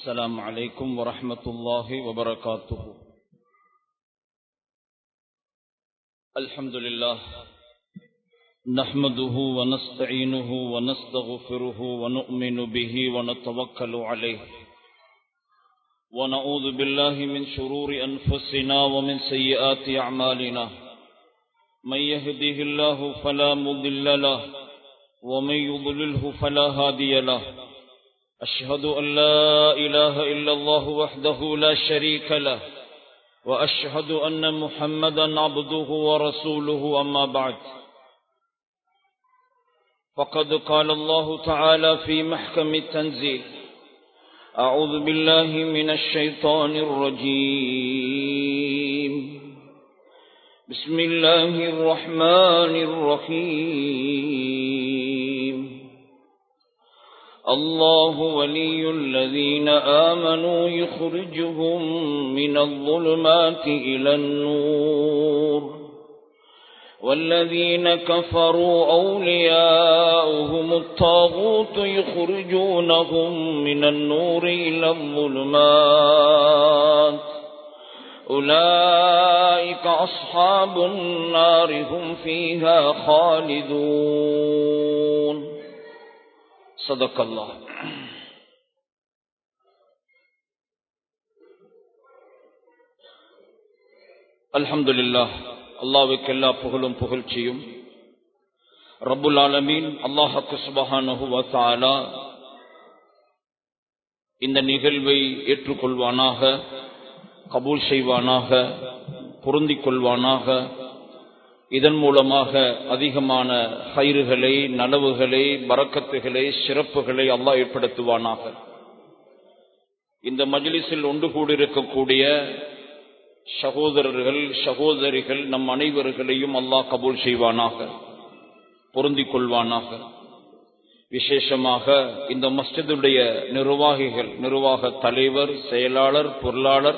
السلام عليكم ورحمة الله وبركاته الحمد لله نحمده ونستعينه ونستغفره ونؤمن به ونتوكل عليه ونعوذ بالله من شرور أنفسنا ومن سيئات أعمالنا من يهده الله فلا مضل له ومن يضلله فلا هادي له أشهد أن لا إله إلا الله وحده لا شريك له وأشهد أن محمدا عبده ورسوله أما بعد فقد قال الله تعالى في محكم التنزيل أعوذ بالله من الشيطان الرجيم بسم الله الرحمن الرحيم الله ولي الذين آمنوا يخرجهم من الظلمات إلى النور والذين كفروا أولياؤهم الطاغوت يخرجونهم من النور إلى الظلمات أولئك أصحاب النار هم فيها خالدون صدق الله الحمد لله அல்லாவுக்கு எல்லா புகழும் புகழ்ச்சியும் ரப்புல் ஆலமீன் அல்லாஹக்கு சுபஹானஹு வத்தாலா இந்த நிகழ்வை ஏற்றுக்கொள்வானாக கபூல் செய்வானாக பொருந்திக் கொள்வானாக இதன் மூலமாக அதிகமான கயிறுகளை நனவுகளை பறக்கத்துகளை சிறப்புகளை அல்லாஹ் ஏற்படுத்துவானாக இந்த மஜ்லிஸில் ஒன்று கூடியிருக்கக்கூடிய சகோதரர்கள் சகோதரிகள் நம் அனைவர்களையும் அல்லாஹ் கபூல் செய்வானாக பொருந்திக் கொள்வானாக விசேஷமாக இந்த மஸ்ஜிதுடைய நிர்வாகிகள் நிர்வாக தலைவர் செயலாளர் பொருளாளர்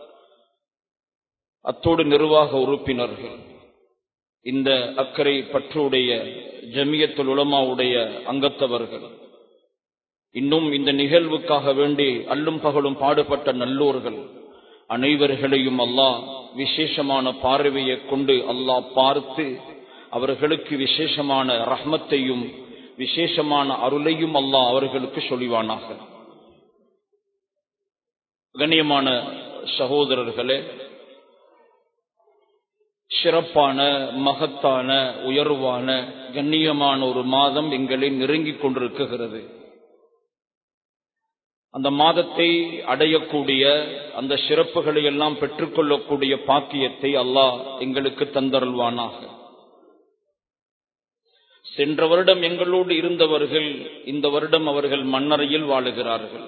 அத்தோடு நிர்வாக உறுப்பினர்கள் இந்த அக்கறை பற்றுடைய ஜமியத்துல் உலமாவுடைய அங்கத்தவர்கள் இன்னும் இந்த நிகழ்வுக்காக வேண்டி அல்லும் பகலும் பாடுபட்ட நல்லோர்கள் அனைவர்களையும் அல்லாஹ் விசேஷமான பார்வையை கொண்டு அல்லாஹ் பார்த்து அவர்களுக்கு விசேஷமான ரஹ்மத்தையும் விசேஷமான அருளையும் அல்லாஹ் அவர்களுக்கு சொல்லிவானாக கண்ணியமான சகோதரர்களே சிறப்பான மகத்தான உயர்வான கண்ணியமான ஒரு மாதம் எங்களை நெருங்கிக் கொண்டிருக்குகிறது அந்த மாதத்தை அடையக்கூடிய அந்த சிறப்புகளை எல்லாம் பெற்றுக்கொள்ளக்கூடிய பாக்கியத்தை அல்லாஹ் எங்களுக்கு தந்தருள்வானாக சென்ற வருடம் எங்களோடு இருந்தவர்கள் இந்த வருடம் அவர்கள் மன்னரையில் வாழுகிறார்கள்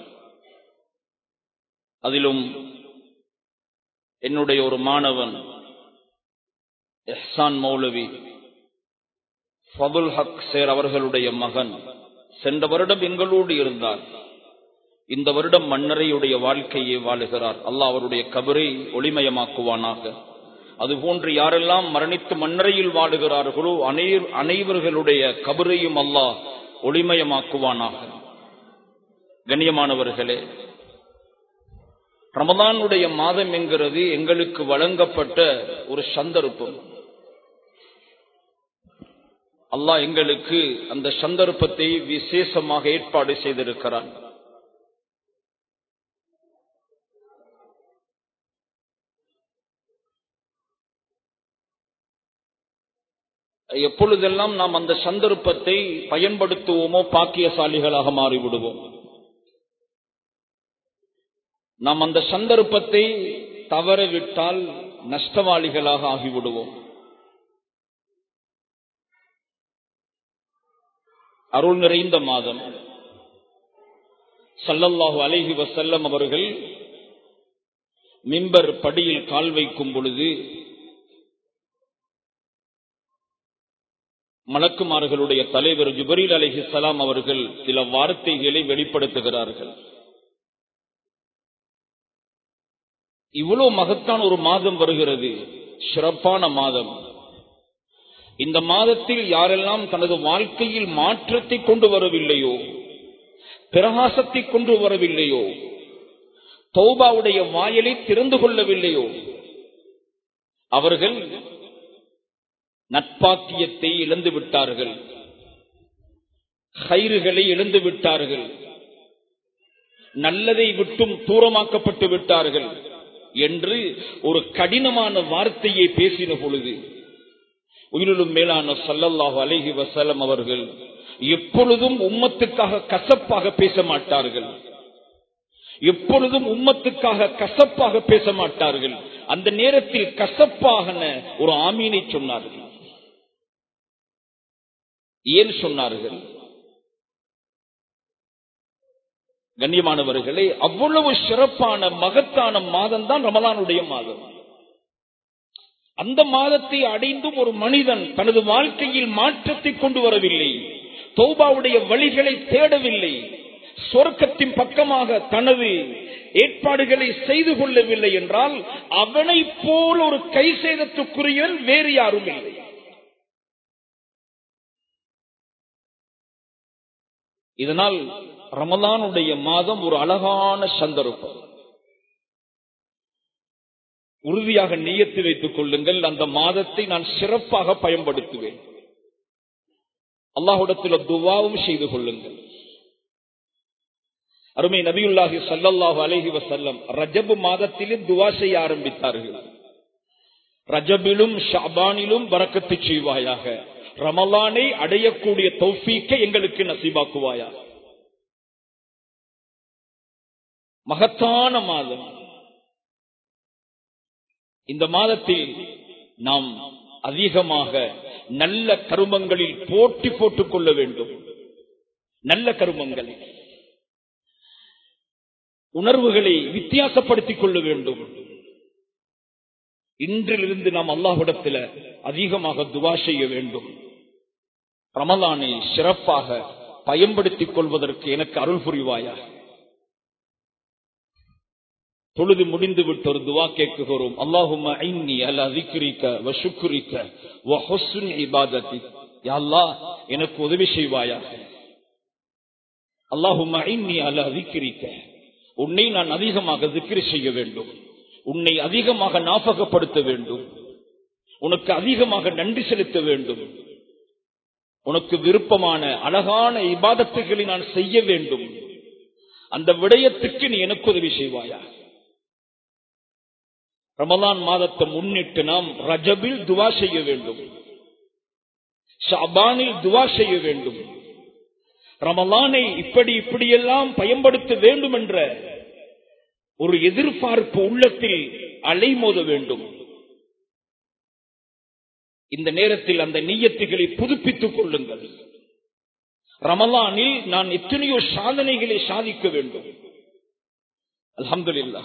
அதிலும் என்னுடைய ஒரு மாணவன் எஹ்சான் மௌலவி ஃபதுல் ஹக் சேர் அவர்களுடைய மகன் சென்ற வருடம் எங்களோடு இருந்தார் இந்த வருடம் மன்னரையுடைய வாழ்க்கையை வாழுகிறார் அல்லாஹ் அவருடைய கபரை ஒளிமயமாக்குவானாக அதுபோன்று யாரெல்லாம் மரணித்து மன்னரையில் வாழுகிறார்களோ அனைவர்களுடைய கபரையும் அல்லாஹ் ஒளிமயமாக்குவானாக கண்ணியமானவர்களே ரமதானுடைய மாதம் என்கிறது எங்களுக்கு வழங்கப்பட்ட ஒரு சந்தர்ப்பம் அல்லாஹ் எங்களுக்கு அந்த சந்தர்ப்பத்தை விசேஷமாக ஏற்பாடு செய்திருக்கிறான் எப்பொழுதெல்லாம் நாம் அந்த சந்தர்ப்பத்தை பயன்படுத்துவோமோ பாக்கியசாலிகளாக மாறிவிடுவோம் நாம் அந்த சந்தர்ப்பத்தை தவறவிட்டால் நஷ்டவாளிகளாக ஆகிவிடுவோம் அருள் நிறைந்த மாதம் சல்லல்லாஹு அலைஹி வசல்லம் அவர்கள் மிம்பர் படியில் கால் வைக்கும் பொழுது மலக்குமார்களுடைய தலைவர் ஜுபரீல் அலஹி சலாம் அவர்கள் சில வார்த்தைகளை வெளிப்படுத்துகிறார்கள் இவ்வளவு மகத்தான் ஒரு மாதம் வருகிறது சிறப்பான மாதம் இந்த மாதத்தில் யாரெல்லாம் தனது வாழ்க்கையில் மாற்றத்தை கொண்டு வரவில்லையோ பிரகாசத்தை கொண்டு வரவில்லையோ தௌபாவுடைய வாயலை திறந்து கொள்ளவில்லையோ அவர்கள் நட்பாக்கியத்தை இழந்து விட்டார்கள் கயிறுகளை இழந்து விட்டார்கள் நல்லதை விட்டும் தூரமாக்கப்பட்டு விட்டார்கள் என்று ஒரு கடினமான வார்த்தையை பேசின பொழுது உயிரிலும் மேலான சல்லல்லாஹு அலைஹி வசலம் அவர்கள் எப்பொழுதும் உம்மத்துக்காக கசப்பாக பேச மாட்டார்கள் எப்பொழுதும் உம்மத்துக்காக கசப்பாக பேச மாட்டார்கள் அந்த நேரத்தில் கசப்பாக ஒரு ஆமீனை சொன்னார்கள் ஏன் சொன்னார்கள் கண்ணியமானவர்களே அவ்வளவு சிறப்பான மகத்தான மாதம் தான் ரமலானுடைய மாதம் அந்த மாதத்தை அடைந்தும் ஒரு மனிதன் தனது வாழ்க்கையில் மாற்றத்தை கொண்டு வரவில்லை தௌபாவுடைய வழிகளை தேடவில்லை சொர்க்கத்தின் பக்கமாக தனது ஏற்பாடுகளை செய்து கொள்ளவில்லை என்றால் அவனை போல் ஒரு கை சேதத்துக்குரியவன் வேறு யாரும் இல்லை இதனால் ரமலானுடைய மாதம் ஒரு அழகான சந்தர்ப்பம் உறுதியாக நீயத்து வைத்துக் கொள்ளுங்கள் அந்த மாதத்தை நான் சிறப்பாக பயன்படுத்துவேன் அல்லாஹுடத்தில் துவாவும் செய்து கொள்ளுங்கள் அருமை நபியுல்லாஹி சல்லல்லாஹு அலஹி வசல்லம் ரஜபு மாதத்திலே துவா செய்ய ஆரம்பித்தார்கள் ரஜபிலும் ஷாபானிலும் வரக்கத்து செய்வாயாக ரமலானை அடையக்கூடிய தௌஃபீக்கை எங்களுக்கு நசீபாக்குவாயாக மகத்தான மாதம் இந்த மாதத்தில் நாம் அதிகமாக நல்ல கருமங்களில் போட்டி போட்டுக் கொள்ள வேண்டும் நல்ல கருமங்களை உணர்வுகளை வித்தியாசப்படுத்திக் கொள்ள வேண்டும் இன்றிலிருந்து நாம் அல்லாஹுடத்தில் அதிகமாக துவா செய்ய வேண்டும் ரமலானை சிறப்பாக பயன்படுத்திக் கொள்வதற்கு எனக்கு அருள் புரிவாயாக தொழுது முடிந்து விட்டு ஒரு துவா கேட்குகிறோம் அல்லாஹும் எனக்கு உதவி செய்வாயாக அல்லாஹும் உன்னை நான் அதிகமாக திக்ரி செய்ய வேண்டும் உன்னை அதிகமாக ஞாபகப்படுத்த வேண்டும் உனக்கு அதிகமாக நன்றி செலுத்த வேண்டும் உனக்கு விருப்பமான அழகான இபாதத்துகளை நான் செய்ய வேண்டும் அந்த விடயத்துக்கு நீ எனக்கு உதவி செய்வாயா ரமலான் மாதத்தை முன்னிட்டு நாம் ரஜபில் துவா செய்ய வேண்டும் ஷாபானில் துவா செய்ய வேண்டும் ரமலானை இப்படி இப்படியெல்லாம் பயன்படுத்த வேண்டும் என்ற ஒரு எதிர்பார்ப்பு உள்ளத்தில் அலைமோத வேண்டும் இந்த நேரத்தில் அந்த நீயத்துகளை புதுப்பித்துக் கொள்ளுங்கள் ரமலானில் நான் எத்தனையோ சாதனைகளை சாதிக்க வேண்டும் அலமதுல்லா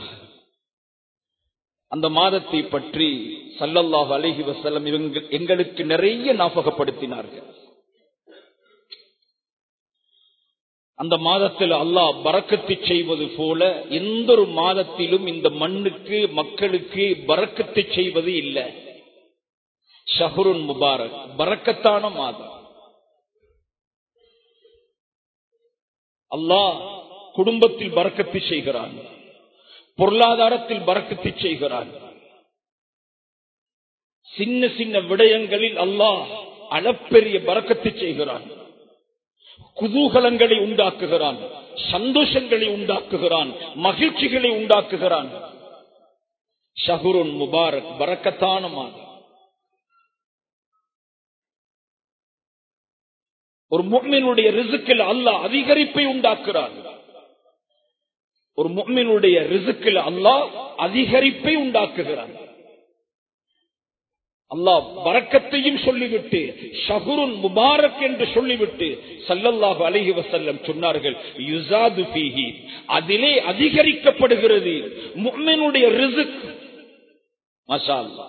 அந்த மாதத்தை பற்றி சல்லல்லாஹ் அலஹி வசல்லம் எங்களுக்கு நிறைய ஞாபகப்படுத்தினார்கள் அந்த மாதத்தில் அல்லாஹ் பறக்கத்து செய்வது போல எந்த ஒரு மாதத்திலும் இந்த மண்ணுக்கு மக்களுக்கு பறக்கத்து செய்வது இல்லை ஷஹருன் முபாரக் பறக்கத்தான மாதம் அல்லாஹ் குடும்பத்தில் பறக்கத்து செய்கிறான் பொருளாதாரத்தில் பறக்கத்து செய்கிறான் சின்ன சின்ன விடயங்களில் அல்லாஹ் அளப்பெரிய பறக்கத்து செய்கிறான் குதூகலங்களை உண்டாக்குகிறான் சந்தோஷங்களை உண்டாக்குகிறான் மகிழ்ச்சிகளை உண்டாக்குகிறான் ஷஹுருன் முபாரக் பறக்கத்தான மாதம் ஒரு முக்மினுடைய ரிசுக்கில் அல்லாஹ் அதிகரிப்பை உண்டாக்குறான் ஒரு முக்மினுடைய ரிசுக்கில் அல்லாஹ் அதிகரிப்பை உண்டாக்குகிறான் அல்லாஹ் வரக்கத்தையும் சொல்லிவிட்டு ஷஹுருன் முபாரக் என்று சொல்லிவிட்டு சல்லல்லாஹு அலைஹி வசல்லம் சொன்னார்கள் யுசாது ஃபீஹி அதிலே அதிகரிக்கப்படுகிறது முக்மினுடைய ரிசுக் மஷா அல்லாஹ்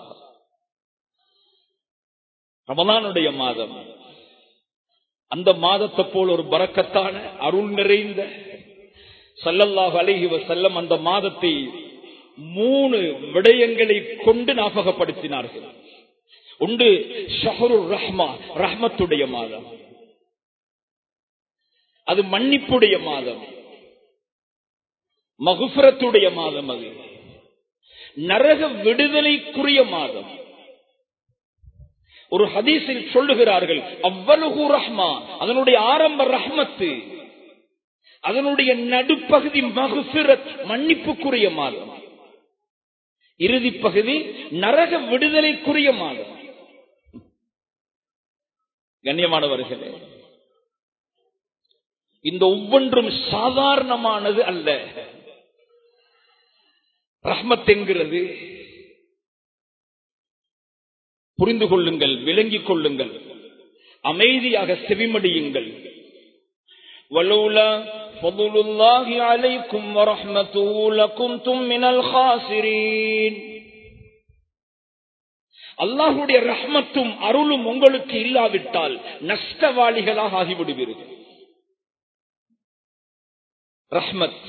ரமலானுடைய மாதம் அந்த மாதத்தை போல் ஒரு பறக்கத்தான அருள் நிறைந்த சல்லல்லாஹு அலைஹி வசல்லம் அந்த மாதத்தை மூணு விடயங்களை கொண்டு ஞாபகப்படுத்தினார்கள் உண்டு ஷஹரு ரஹ்மா ரஹ்மத்துடைய மாதம் அது மன்னிப்புடைய மாதம் மகுஃபரத்துடைய மாதம் அது நரக விடுதலைக்குரிய மாதம் ஒரு ஹதீஸில் சொல்லுகிறார்கள் அவ்வளவு ரஹ்மா அதனுடைய ஆரம்ப ரஹ்மத்து அதனுடைய நடுப்பகுதி மகுஃபிரத் மன்னிப்புக்குரிய மாதம் இறுதி பகுதி நரக விடுதலைக்குரிய மாதம் கண்ணியமானவர்களே இந்த ஒவ்வொன்றும் சாதாரணமானது அல்ல ரஹ்மத் என்கிறது புரிந்து கொள்ளுங்கள் விளங்கிக் கொள்ளுங்கள் அமைதியாக செவிமடியுங்கள் வலூலா فضل الله عليكم ورحمته لكنتم من الخاسرين அல்லாஹுடைய ரஹ்மத்தும் அருளும் உங்களுக்கு இல்லாவிட்டால் நஷ்டவாளிகளாக ஆகிவிடுவீர்கள் ரஹ்மத்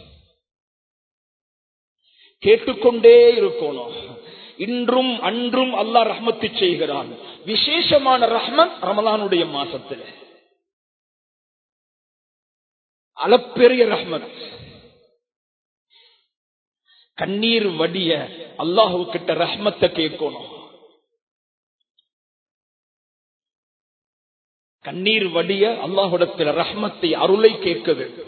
கேட்டுக்கொண்டே இருக்கணும் இன்றும் அன்றும் அல்லாஹ் ரஹ்மத்து செய்கிறான் விசேஷமான ரஹ்மத் ரமலானுடைய மாசத்தில் அளப்பெரிய ரஹ்மத் கண்ணீர் வடிய அல்லாஹு கிட்ட ரஹ்மத்தை கேட்கணும் கண்ணீர் வடிய அல்லாஹுடத்தில் ரஹ்மத்தை அருளை கேட்க வேண்டும்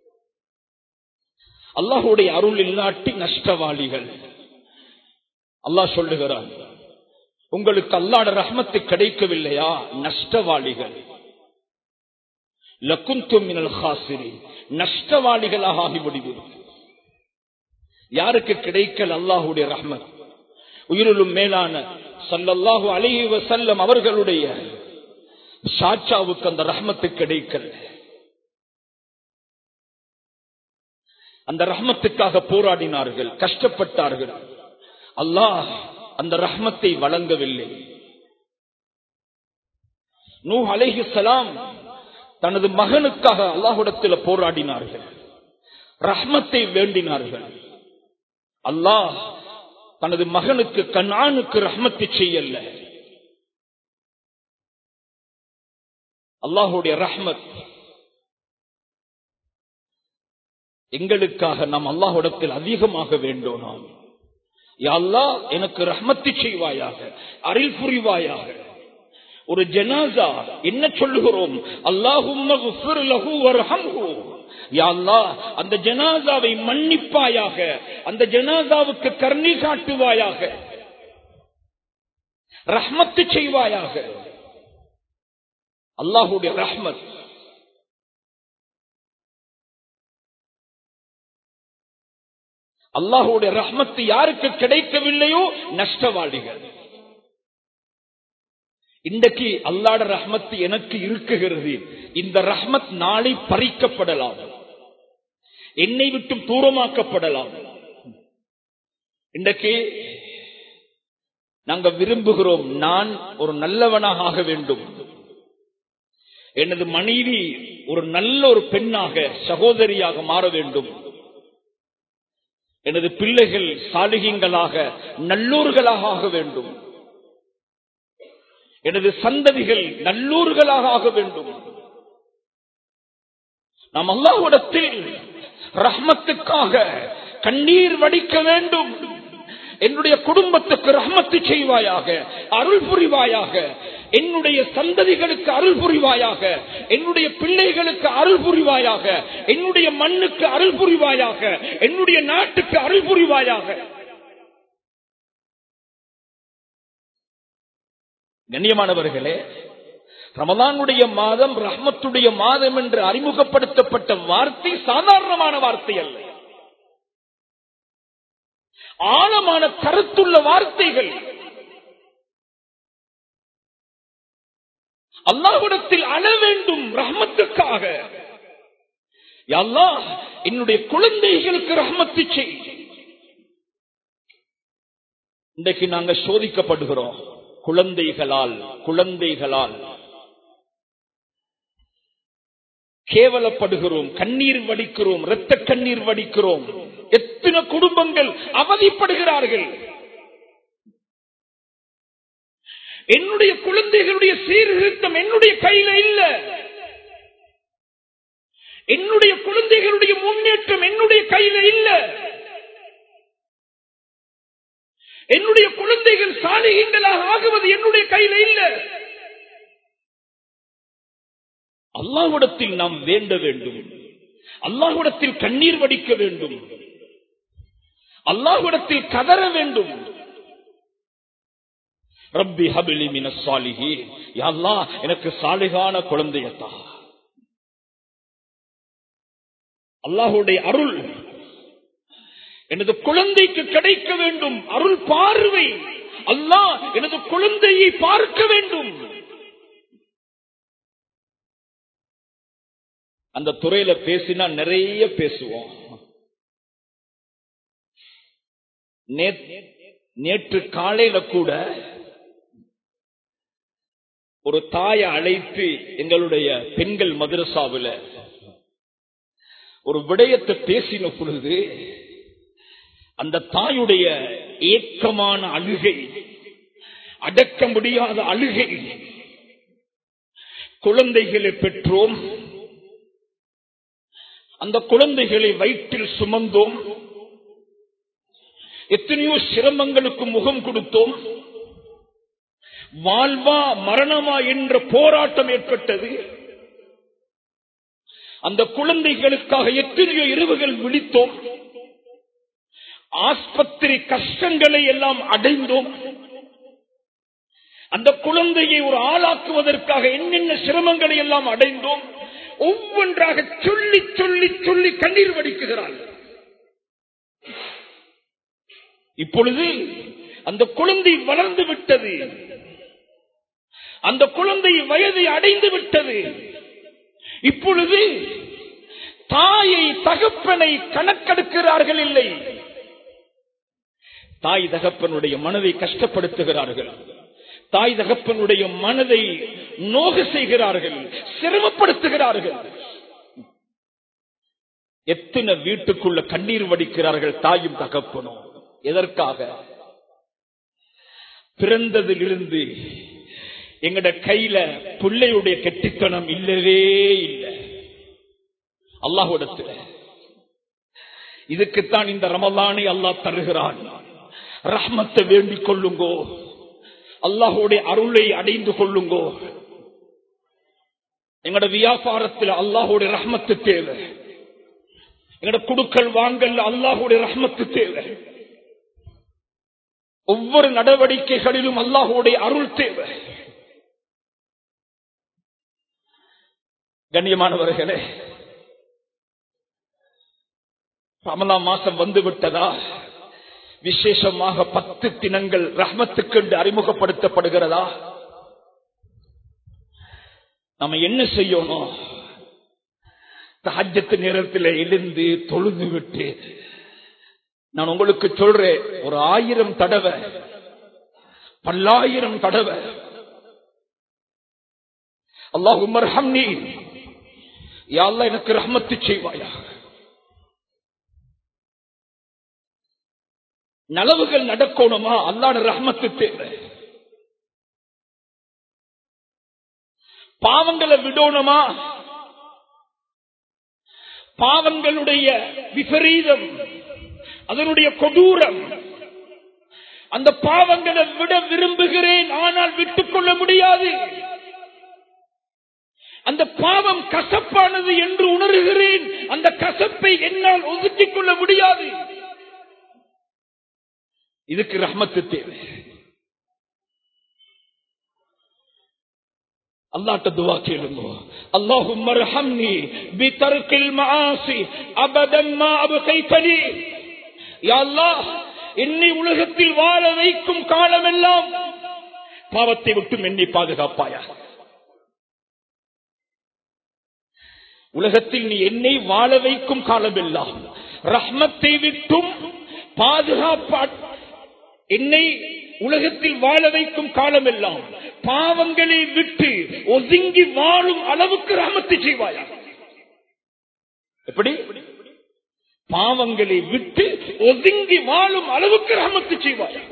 அல்லாஹுடைய அருள் இல்லாட்டி நஷ்டவாளிகள் அல்லாஹ் சொல்லுகிறான் உங்களுக்கு அல்லாட ரஹ்மத்து கிடைக்கவில்லையா நஷ்டவாளிகள் லக்குந்துமினல் ஹாசிரி நஷ்டவாளிகளாக ஆகிவிடுவீர்கள் யாருக்கு கிடைக்கல் அல்லாஹுடைய ரஹ்மத் உயிரிலும் மேலான சல்லல்லாஹு அலைஹி வசல்லம் அவர்களுடைய சாச்சாவுக்கு அந்த ரஹ்மத்து கிடைக்கல அந்த ரஹ்மத்துக்காக போராடினார்கள் கஷ்டப்பட்டார்கள் அல்லாஹ் அந்த ரஹ்மத்தை வழங்கவில்லை நூ அலைஹி சலாம் தனது மகனுக்காக அல்லாஹுடத்தில் போராடினார்கள் ரஹ்மத்தை வேண்டினார்கள் அல்லாஹ் தனது மகனுக்கு கண்ணானுக்கு ரஹ்மத்தை செய்யல அல்லாஹுடைய ரஹ்மத் எங்களுக்காக நாம் அல்லாஹுடத்தில் அதிகமாக வேண்டும் நாம் அல்லா எனக்கு ரஹ்மத்தி செய்வாயாக அருள் புரிவாயாக ஒரு ஜனாசா என்ன சொல்லுகிறோம் அல்லாஹும் அந்த ஜனாசாவை மன்னிப்பாயாக அந்த ஜனாசாவுக்கு கருணை காட்டுவாயாக ரஹ்மத்து செய்வாயாக அல்லாஹுடைய ரஹ்மத் அல்லாஹுடைய ரஹ்மத்து யாருக்கு கிடைக்கவில்லையோ நஷ்டவாளிகள் இன்றைக்கு அல்லாட ரஹ்மத்து எனக்கு இருக்குகிறது இந்த ரஹ்மத் நாளை பறிக்கப்படலாம் என்னை விட்டு தூரமாக்கப்படலாம் இன்றைக்கு நாங்க விரும்புகிறோம் நான் ஒரு நல்லவனாக ஆக வேண்டும் எனது மனைவி ஒரு நல்ல ஒரு பெண்ணாக சகோதரியாக மாற வேண்டும் எனது பிள்ளைகள் சாலிகங்களாக நல்லோர்களாக ஆக வேண்டும் எனது சந்ததிகள் நல்லூர்களாக ஆக வேண்டும் நாம் அல்லாஹ்விடத்தில் ரஹ்மத்துக்காக கண்ணீர் வடிக்க வேண்டும் என்னுடைய குடும்பத்துக்கு ரஹ்மத்து செய்வாயாக அருள் புரிவாயாக என்னுடைய சந்ததிகளுக்கு அருள் புரிவாயாக என்னுடைய பிள்ளைகளுக்கு அருள் புரிவாயாக என்னுடைய மண்ணுக்கு அருள் புரிவாயாக என்னுடைய நாட்டுக்கு அருள் புரிவாயாக கண்ணியமானவர்களே ரமதானுடைய மாதம் ரஹ்மத்துடைய மாதம் என்று அறிமுகப்படுத்தப்பட்ட வார்த்தை சாதாரணமான வார்த்தை அல்ல ஆழமான கருத்துள்ள வார்த்தைகள் அல்லாஹ்விடத்தில் அழ வேண்டும் ரஹ்மத்துக்காக அல்லாஹ் என்னுடைய குழந்தைகளுக்கு ரஹ்மத்து செய் இன்றைக்கு நாங்க சோதிக்கப்படுகிறோம் குழந்தைகளால் குழந்தைகளால் கேவலப்படுகிறோம் கண்ணீர் வடிக்கிறோம் இரத்த கண்ணீர் வடிக்கிறோம் எத்தனை குடும்பங்கள் அவதிப்படுகிறார்கள் என்னுடைய குழந்தைகளுடைய சீர்திருத்தம் என்னுடைய கையில இல்ல என்னுடைய குழந்தைகளுடைய முன்னேற்றம் என்னுடைய கையில இல்ல என்னுடைய குழந்தைகள் சாலிகங்களாக ஆகுவது என்னுடைய கையில இல்ல அல்லாஹ்விடத்தில் நாம் வேண்ட வேண்டும் அல்லாஹ்விடத்தில் கண்ணீர் வடிக்க வேண்டும் அல்லாஹ்விடத்தில் கதற வேண்டும் ரப்பி ஹபிலி மின சாலிஹி யல்லா எனக்கு சாலிகான குழந்தையத்தா அல்லாஹுடைய அருள் எனது குழந்தைக்கு கிடைக்க வேண்டும் அருள் பார்வை அல்லாஹ் எனது குழந்தையை பார்க்க வேண்டும் அந்த துறையில பேசினா நிறைய பேசுவோம் நேற்று காலையில கூட ஒரு தாயை அழைத்து எங்களுடைய பெண்கள் மதரசாவில் ஒரு விடயத்தை பேசின பொழுது அந்த தாயுடைய ஏக்கமான அழுகை அடக்க முடியாத அழுகை குழந்தைகளை பெற்றோம் அந்த குழந்தைகளை வயிற்றில் சுமந்தோம் எத்தனையோ சிரமங்களுக்கு முகம் கொடுத்தோம் வாழ்வா மரணமா என்ற போராட்டம் ஏற்பட்டது அந்த குழந்தைகளுக்காக எத்தனையோ இரவுகள் விழித்தோம் ஆஸ்பத்திரி கஷ்டங்களை எல்லாம் அடைந்தோம் அந்த குழந்தையை ஒரு ஆளாக்குவதற்காக என்னென்ன சிரமங்களை எல்லாம் அடைந்தோம் ஒவ்வொன்றாக சொல்லி சொல்லி சொல்லி கண்ணீர் வடிக்குகிறார்கள் இப்பொழுது அந்த குழந்தை வளர்ந்து விட்டது அந்த குழந்தை வயதை அடைந்து விட்டது இப்பொழுது தாயை தகப்பனை கணக்கெடுக்கிறார்கள் இல்லை தாய் தகப்பனுடைய மனதை கஷ்டப்படுத்துகிறார்கள் தாய் தகப்பனுடைய மனதை நோக செய்கிறார்கள் சிரமப்படுத்துகிறார்கள் எத்தனை வீட்டுக்குள்ள கண்ணீர் வடிக்கிறார்கள் தாயும் தகப்பனும் எதற்காக பிறந்ததிலிருந்து எங்கட கையில பிள்ளையுடைய கெட்டித்தனம் இல்லவே இல்லை அல்லாஹுடத்துல இதுக்குத்தான் இந்த ரமலானை அல்லாஹ் தருகிறான் ரஹ்மத்தை வேண்டிக் கொள்ளுங்கோ அல்லாஹுடைய அருளை அடைந்து கொள்ளுங்கோ எங்கட வியாபாரத்தில் அல்லாஹுடைய ரஹ்மத்து தேவை எங்கட குடுக்கல் வாங்கல் அல்லாஹுடைய ரஹ்மத்து தேவை ஒவ்வொரு நடவடிக்கைகளிலும் அல்லாஹுடைய அருள் தேவை கண்ணியமானவர்களே ரமலான் மாசம் வந்து விட்டதா விசேஷமாக பத்து தினங்கள் ரஹ்மத்துக்கென்று அறிமுகப்படுத்தப்படுகிறதா நம்ம என்ன செய்யணும் தஹஜத்து நேரத்தில் எழுந்து தொழுது விட்டு நான் உங்களுக்கு சொல்றேன் ஒரு ஆயிரம் தடவை பல்லாயிரம் தடவை அல்லாஹ் உமர் ஹம்னி யாழ்லா எனக்கு ரஹ்மத்து செய்வாயா நலவுகள் நடக்கணுமா அல்லாட ரஹ்மத்து தேவை பாவங்களை விடணுமா பாவங்களுடைய விபரீதம் அதனுடைய கொடூரம் அந்த பாவங்களை விட விரும்புகிறேன் ஆனால் விட்டுக் கொள்ள முடியாது அந்த பாவம் கசப்பானது என்று உணர்கிறேன் அந்த கசப்பை என்னால் ஒதுக்கிக் கொள்ள முடியாது இதுக்கு ரஹ்மத்து தேவை அல்லாட்ட துவா கேளுங்க அல்லாஹும் மர்ஹம்னி பிதர்கில் மஆசி அபதன் மா அபகைதனி யா அல்லாஹ் என்னை உலகத்தில் வாழ வைக்கும் காலமெல்லாம் பாவத்தை விட்டு என்னை பாதுகாப்பாயா உலகத்தில் நீ என்னை வாழ வைக்கும் காலமெல்லாம் ரஹ்மத்தை விட்டும் பாதுகாப்பா என்னை உலகத்தில் வாழ வைக்கும் காலமெல்லாம் பாவங்களை விட்டு ஒதுங்கி வாழும் அளவுக்கு ரஹமத்தை செய்வாயா எப்படி பாவங்களை விட்டு ஒதுங்கி வாழும் அளவுக்கு ரஹமத்து செய்வாயா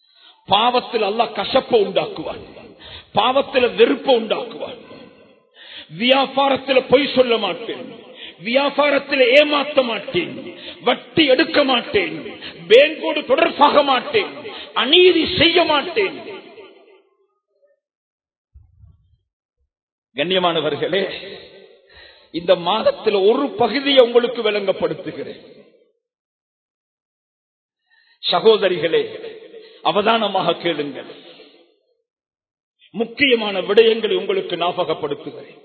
பாவத்தில் அல்லாஹ் கசப்ப உண்டாக்குவான் பாவத்தில் வெறுப்ப உண்டாக்குவான் வியாபாரத்தில் பொய் சொல்ல மாட்டேன் வியாபாரத்தில் ஏமாத்த மாட்டேன் வட்டி எடுக்க மாட்டேன் பேங்கோடு தொடர்பாக மாட்டேன் அநீதி செய்ய மாட்டேன் கண்ணியமானவர்களே இந்த மாதத்தில் ஒரு பகுதியை உங்களுக்கு விளங்கப்படுத்துகிறேன் சகோதரிகளே அவதானமாக கேளுங்கள் முக்கியமான விடயங்களை உங்களுக்கு ஞாபகப்படுத்துகிறேன்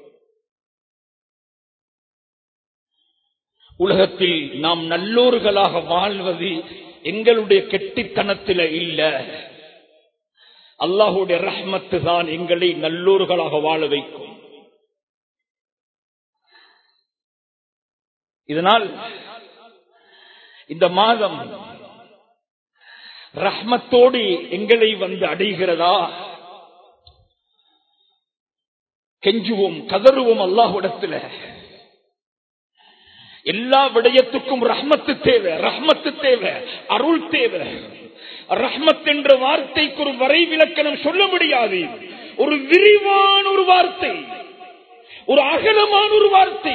உலகத்தில் நாம் நல்லோர்களாக வாழ்வது எங்களுடைய கெட்டித்தனத்தில இல்ல அல்லாஹுடைய ரஹ்மத்து தான் எங்களை நல்லோர்களாக வாழ வைக்கும் இதனால் இந்த மாதம் ரஹ்மத்தோடு எங்களை வந்து அடைகிறதா கெஞ்சுவோம் கதறுவோம் அல்லாஹுடத்துல எல்லா விடயத்துக்கும் ரஹ்மத்து தேவை ரஹ்மத்து தேவை அருள் தேவை ரஹ்மத் என்ற வார்த்தைக்கு ஒரு வரை விளக்கணம் சொல்ல முடியாது ஒரு விரிவான ஒரு வார்த்தை ஒரு அகலமான ஒரு வார்த்தை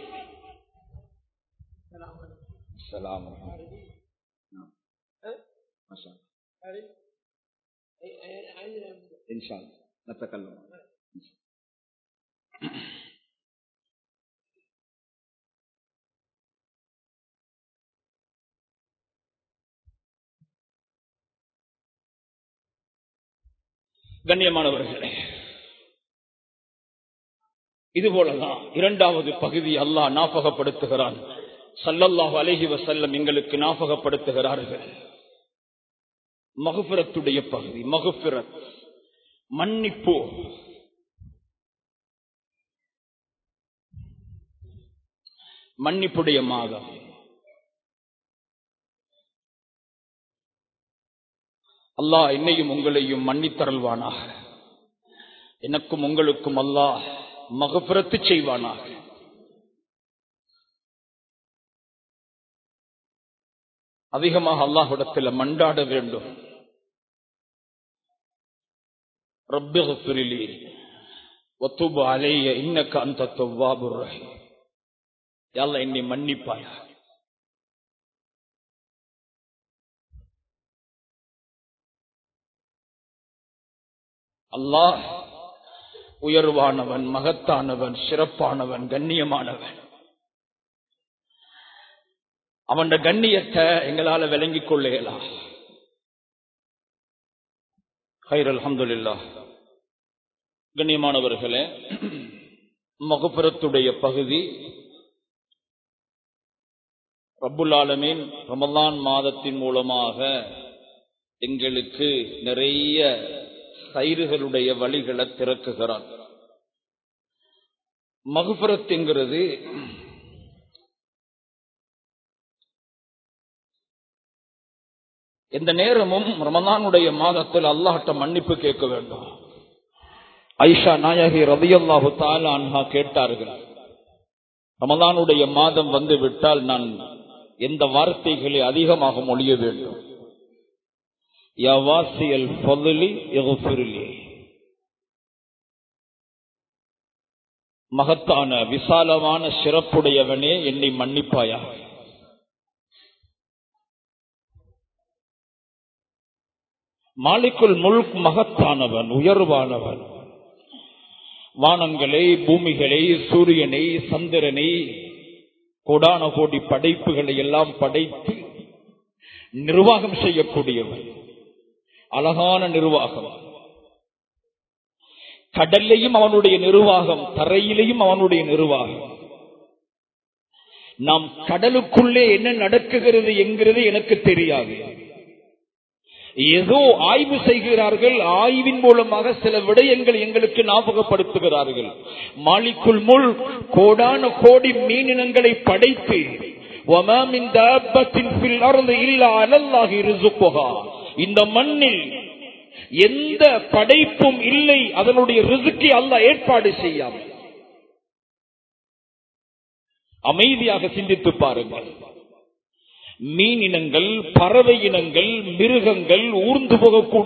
கண்ணியமானவர்களே இதுபோலதான் இரண்டாவது பகுதி அல்லாஹ் ஞாபகப்படுத்துகிறான் சல்லல்லாஹு அலஹி வசல்லம் எங்களுக்கு ஞாபகப்படுத்துகிறார்கள் மகுபிரத்துடைய பகுதி மகுபிரத் மன்னிப்பு மன்னிப்புடைய மாதம் அல்லாஹ் என்னையும் உங்களையும் மன்னித்தருள்வானாக எனக்கும் உங்களுக்கும் அல்லாஹ் மகப்புறத்து செய்வானாக அதிகமாக அல்லாஹுடத்தில் மண்டாட வேண்டும் ரப்பிலி ஒத்துபு அலைய இன்னக்க அந்த தொவ்வாபுர் யாழ்ல என்னை மன்னிப்பாயா அல்லாஹ் உயர்வானவன் மகத்தானவன் சிறப்பானவன் கண்ணியமானவன் அவன் கண்ணியத்தை எங்களால விளங்கிக் கொள்ளையலாம் ஹைர் அல்ஹம்துல்லா கண்ணியமானவர்களே மகுபுரத்துடைய பகுதி ரப்புல் ஆலமீன் ரமலான் மாதத்தின் மூலமாக எங்களுக்கு நிறைய கயிறுகளுடைய வழிகளை திறக்குகிறான் மகுபுரத் என்கிறது எந்த நேரமும் ரமதானுடைய மாதத்தில் அல்லாஹ்ட்ட மன்னிப்பு கேட்க வேண்டும் ஐஷா நாயகி ரதியல்லாஹு தாலா அன்ஹா கேட்டார்கள் ரமதானுடைய மாதம் வந்து விட்டால் நான் எந்த வார்த்தைகளை அதிகமாக மொழிய வேண்டும் யவாசியல் ஃபதுலி எகுஃபிரிலி மகத்தான விசாலமான சிறப்புடையவனே என்னை மன்னிப்பாயா மாலிக்குள் முழுக் மகத்தானவன் உயர்வானவன் வானங்களை பூமிகளை சூரியனை சந்திரனை கோடான கோடி படைப்புகளை எல்லாம் படைத்து நிர்வாகம் செய்யக்கூடியவன் அழகான நிர்வாகம் கடல்லையும் அவனுடைய நிர்வாகம் தரையிலையும் அவனுடைய நிர்வாகம் நாம் கடலுக்குள்ளே என்ன நடக்குகிறது என்கிறது எனக்கு தெரியாது ஏதோ ஆய்வு செய்கிறார்கள் ஆய்வின் மூலமாக சில விடயங்கள் எங்களுக்கு ஞாபகப்படுத்துகிறார்கள் மாலிக்குள் முள் கோடான கோடி மீனினங்களை படைத்து இந்த மண்ணில் எந்த படைப்பும் இல்லை அதனுடைய ரிசுக்கி அல்ல ஏற்பாடு செய்யாமல் அமைதியாக சிந்தித்து பாருங்கள் மீன் இனங்கள் பறவை இனங்கள் மிருகங்கள் ஊர்ந்து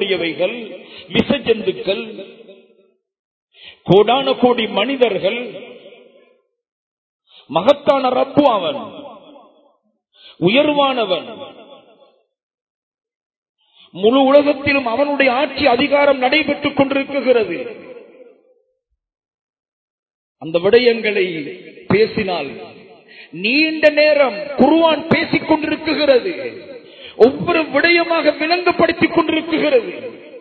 போகக்கூடியவைகள் விசஜந்துக்கள் கோடான கோடி மனிதர்கள் மகத்தான ரப்பு அவன் உயர்வானவன் முழு உலகத்திலும் அவனுடைய ஆட்சி அதிகாரம் நடைபெற்றுக் கொண்டிருக்கிறது அந்த விடயங்களை பேசினால் நீண்ட நேரம் குருவான் பேசிக் கொண்டிருக்கிறது ஒவ்வொரு விடயமாக விளங்கப்படுத்திக் கொண்டிருக்கிறது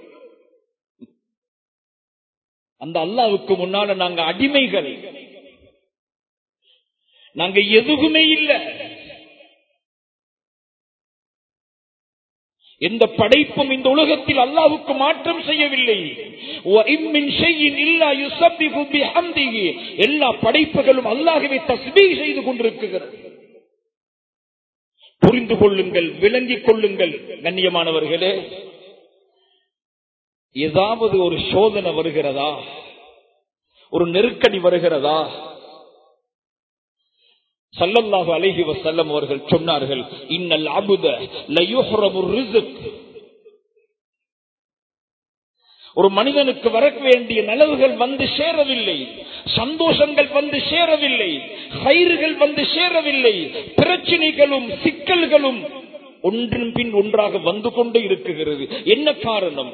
அந்த அல்லாவுக்கு முன்னால நாங்க அடிமைகள் நாங்க எதுவுமே இல்லை எந்த படைப்பும் இந்த உலகத்தில் அல்லாவுக்கு மாற்றம் செய்யவில்லை எல்லா படைப்புகளும் அல்லாகவே தஸ்மீ செய்து கொண்டிருக்கிறது புரிந்து கொள்ளுங்கள் விளங்கிக் கொள்ளுங்கள் கண்ணியமானவர்களே ஏதாவது ஒரு சோதனை வருகிறதா ஒரு நெருக்கடி வருகிறதா சல்லல்லாஹு அலைஹி வசல்லம் அவர்கள் சொன்னார்கள் இன்னல் அபுத லயுஹ்ரமு ரிஸ்க் ஒரு மனிதனுக்கு வர வேண்டிய நலவுகள் வந்து சேரவில்லை சந்தோஷங்கள் வந்து சேரவில்லை கயிறுகள் வந்து சேரவில்லை பிரச்சனைகளும் சிக்கல்களும் ஒன்றின் பின் ஒன்றாக வந்து கொண்டே இருக்குகிறது என்ன காரணம்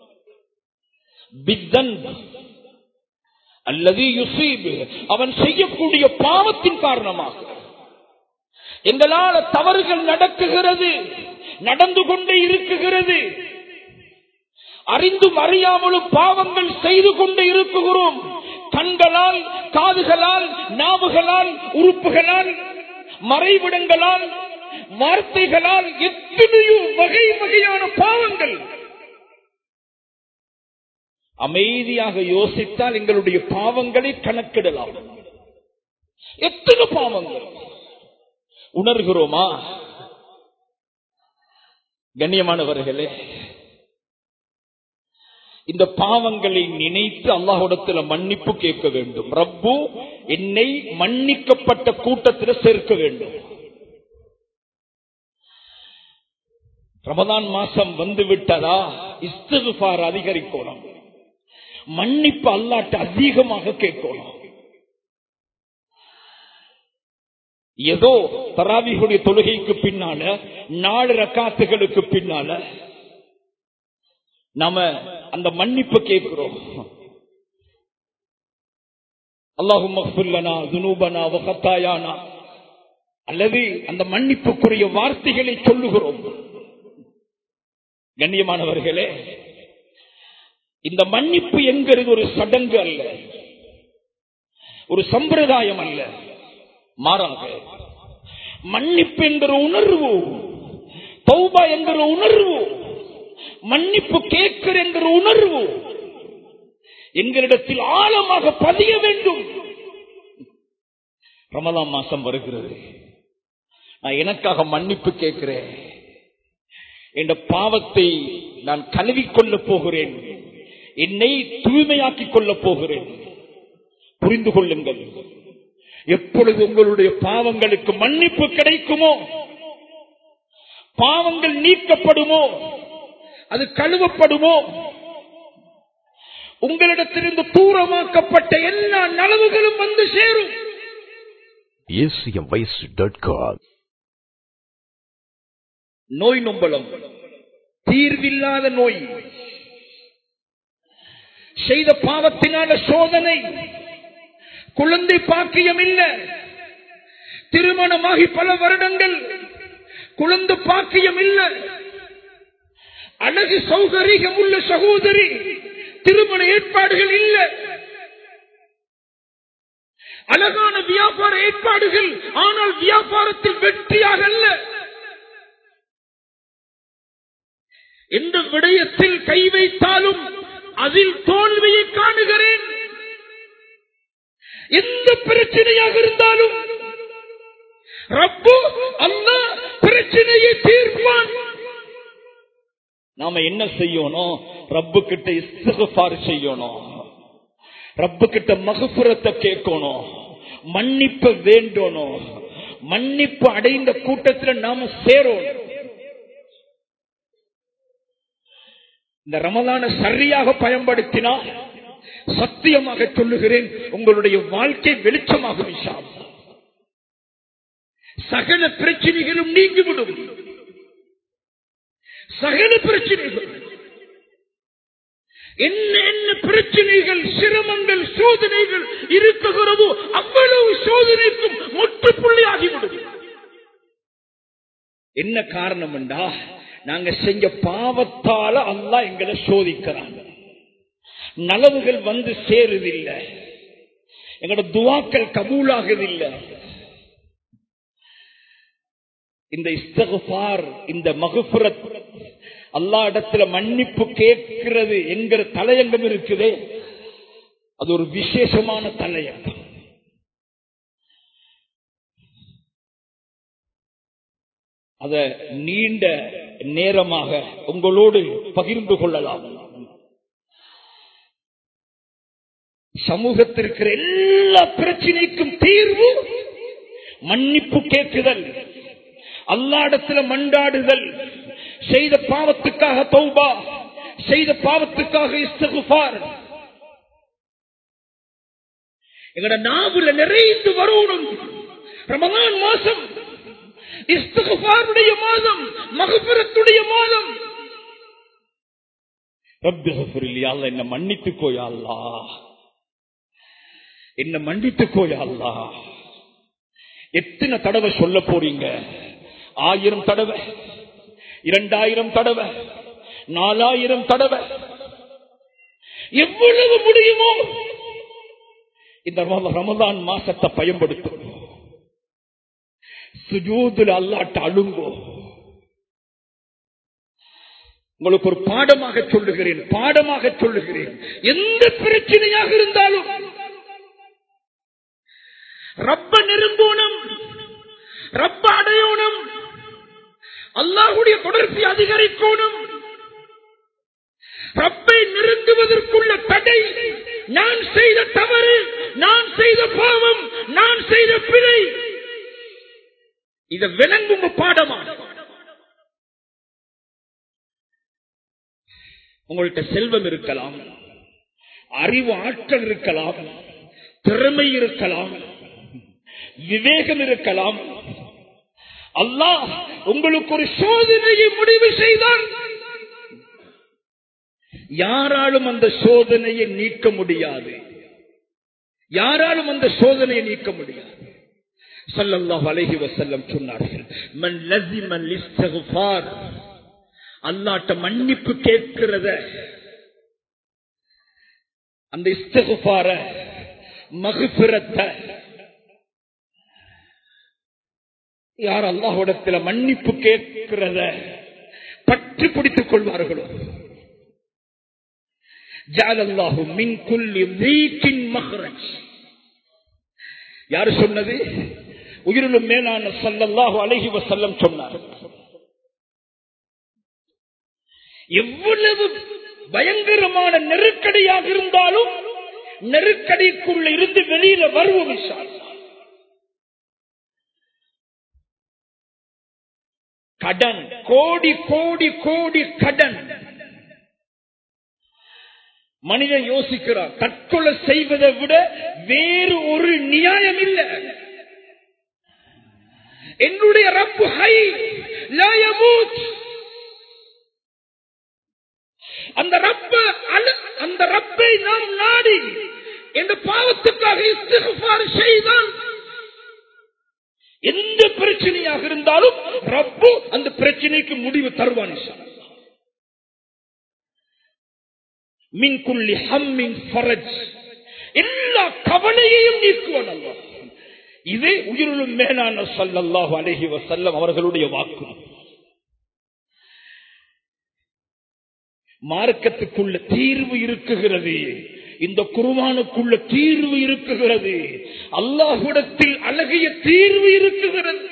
பித்தன் அல்லது யுசீப் அவன் செய்யக்கூடிய பாவத்தின் காரணமாக எங்களால் தவறுகள் நடக்குகிறது நடந்து கொண்டே இருக்குகிறது அறிந்தும் அறியாமலும் பாவங்கள் செய்து கொண்டு இருக்குகிறோம் கண்களால் காதுகளால் நாவுகளால் உறுப்புகளால் மறைவிடங்களால் வார்த்தைகளால் எத்தனையோ வகை வகையான பாவங்கள் அமைதியாக யோசித்தால் எங்களுடைய பாவங்களை கணக்கிடலாம் எத்தனை பாவங்கள் உணர்கிறோமா கண்ணியமானவர்களே இந்த பாவங்களை நினைத்து அல்லாஹுடத்துல மன்னிப்பு கேட்க வேண்டும் ரப்பு என்னை மன்னிக்கப்பட்ட கூட்டத்தில் சேர்க்க வேண்டும் ரமதான் மாசம் வந்து விட்டதா இஸ்திகுபார் அதிகரிக்கணும் மன்னிப்பு அல்லாட்ட அதிகமாக கேட்கணும் ஏதோ தராவிகளுடைய தொழுகைக்கு பின்னால நாலு ரக்காத்துகளுக்கு பின்னால நாம அந்த மன்னிப்பு கேட்கிறோம் அல்லாஹும் துனூபனா வகத்தாயானா அல்லது அந்த மன்னிப்புக்குரிய வார்த்தைகளை சொல்லுகிறோம் கண்ணியமானவர்களே இந்த மன்னிப்பு என்கிறது ஒரு சடங்கு அல்ல ஒரு சம்பிரதாயம் அல்ல மாறாக மன்னிப்பு என்கிற உணர்வு தௌபா என்கிற உணர்வு மன்னிப்பு கேட்கிற என்கிற உணர்வு எங்களிடத்தில் ஆழமாக பதிய வேண்டும் ரமலாம் மாசம் வருகிறது நான் எனக்காக மன்னிப்பு கேட்கிறேன் என்ற பாவத்தை நான் கழுவிக்கொள்ளப் போகிறேன் என்னை தூய்மையாக்கிக் கொள்ளப் போகிறேன் புரிந்து கொள்ளுங்கள் எப்பொழுது உங்களுடைய பாவங்களுக்கு மன்னிப்பு கிடைக்குமோ பாவங்கள் நீக்கப்படுமோ அது கழுவப்படுமோ உங்களிடத்திலிருந்து தூரமாக்கப்பட்ட எல்லா நலவுகளும் வந்து சேரும் acmvoice.com நோய் நொம்பலம் தீர்வில்லாத நோய் செய்த பாவத்தினால சோதனை குழந்தை பாக்கியம் இல்ல திருமணமாகி பல வருடங்கள் குழந்தை பாக்கியம் இல்ல அழகு சௌகரியம் உள்ள சகோதரி திருமண ஏற்பாடுகள் இல்ல அழகான வியாபார ஏற்பாடுகள் ஆனால் வியாபாரத்தில் வெற்றியாக அல்ல எந்த விடயத்தில் கை வைத்தாலும் அதில் தோல்வியை காணுகிறேன் எந்த பிரச்சனையாக இருந்தாலும் ரப்பு அல்ல பிரச்சனையை தீர்ப்பான் நாம என்ன செய்யணும் ரப்பு கிட்ட இஸ்திகுபார் செய்யணும் ரப்பு கிட்ட மகபுரத்தை கேட்கணும் மன்னிப்பு வேண்டணும் மன்னிப்பு அடைந்த கூட்டத்தில் நாம சேரணும் இந்த ரமலான சரியாக பயன்படுத்தினால் சத்தியமாக சொல்லுகிறேன் உங்களுடைய வாழ்க்கை வெளிச்சமாகும் விஷயம் சகல பிரச்சனைகளும் நீங்கிவிடும் சகல பிரச்சனைகள் என்ன என்ன பிரச்சனைகள் சிரமங்கள் சோதனைகள் இருக்குகிறதோ அவ்வளவு சோதனைக்கும் முற்றுப்புள்ளி ஆகிவிடும் என்ன காரணம் என்றா நாங்க செஞ்ச பாவத்தால அல்லா எங்களை சோதிக்கிறாங்க நலவுகள் வந்து சேருதில்லை எங்களோட துவாக்கள் கபூலாகுதில்லை இந்த இஸ்தகுபார் இந்த மகுபுரத் அல்லா இடத்துல மன்னிப்பு கேட்கிறது என்கிற தலையங்கம் இருக்குதே அது ஒரு விசேஷமான தலையங்கம் அத நீண்ட நேரமாக உங்களோடு பகிர்ந்து கொள்ளலாம் சமூகத்திற்கு எல்லா பிரச்சனைக்கும் தீர்வு மன்னிப்பு கேட்குதல் அல்லாடத்துல மண்டாடுதல் செய்த பாவத்துக்காக தௌபா செய்த பாவத்துக்காக இஸ்தகுபார் எங்கட நாவுல நிறைந்து வரணும் ரமதான் மாசம் இஸ்தகுபாருடைய மாதம் மகபுரத்துடைய மாதம் என்ன மன்னித்துக்கோயா அல்லா என்ன மன்னித்துக்கோயா அல்லா எத்தனை தடவை சொல்ல போறீங்க ஆயிரம் தடவை இரண்டாயிரம் தடவை நாலாயிரம் தடவை எவ்வளவு முடியுமோ இந்த ரமதான் மாசத்தை பயன்படுத்தும் சுஜூதுல அல்லாட்ட அழுங்கோ உங்களுக்கு ஒரு பாடமாக சொல்லுகிறேன் பாடமாக சொல்லுகிறேன் எந்த பிரச்சனையாக இருந்தாலும் ரப்ப நெருங்கோணும் ரப்ப அடையோணும் அல்லாஹுடைய தொடர்பை அதிகரிக்கணும் ரப்பை நெருங்குவதற்குள்ள தடை நான் செய்த தவறு நான் செய்த பாவம் நான் செய்த பிழை இத விளங்கும் பாடமா உங்கள்கிட்ட செல்வம் இருக்கலாம் அறிவு ஆற்றல் இருக்கலாம் திறமை இருக்கலாம் விவேகம் இருக்கலாம் அல்லாஹ் உங்களுக்கு ஒரு சோதனையை முடிவு செய்தான் யாராலும் அந்த சோதனையை நீக்க முடியாது யாராலும் அந்த சோதனையை நீக்க முடியாது சல்லல்லாஹு அலைஹி வஸல்லம் சொன்னார்கள் மன் லஸிமல் இஸ்திக்ஃபார் அல்லாஹ்ட்ட மன்னிப்பு கேட்கிறத அந்த இஸ்திக்ஃபார மக்ஃபிரத்தை யார் அல்லாஹ்விடத்துல மன்னிப்பு கேட்கிறத பற்றி பிடித்துக் கொள்வார்களோ ஜாலல்லாஹு மின் குல்லி வீக்கின் மஹ்ரஜ் யார் சொன்னது உயிரிலும் மேலான சல்லல்லாஹு அலைஹி வஸல்லம் சொன்னார் எவ்வளவு பயங்கரமான நெருக்கடியாக இருந்தாலும் நெருக்கடிக்குள்ள இருந்து வெளியில வருவோம் விஷால் கடன் கோடி கோடி கோடி கடன் மனிதன் யோசிக்கிறான் தற்கொலை செய்வதை விட வேறு ஒரு நியாயம் இல்லை என்னுடைய ரப்பு ஹை லாயமூத் அந்த ரப்ப அந்த ரப்பை நாம் நாடி என்ற பாவத்துக்காக இஸ்திஃபார் செய்தால் எந்த பிரச்சனையாக இருந்தாலும் ரப்பு அந்த பிரச்சனைக்கு முடிவு தருவான் மின்குள்ளி ஹம்மின் ஃபரஜ் எல்லா கவலையையும் நீக்குவான் அல்லா இது உயிரிலும் மேலான சல்லல்லாஹு அலஹி வசல்லம் அவர்களுடைய வாக்கு மார்க்கத்துக்குள்ள தீர்வு இருக்குகிறது இந்த குருவானுக்குள்ள தீர்வு இருக்குகிறது அல்லாஹுடத்தில் அழகிய தீர்வு இருக்குகிறது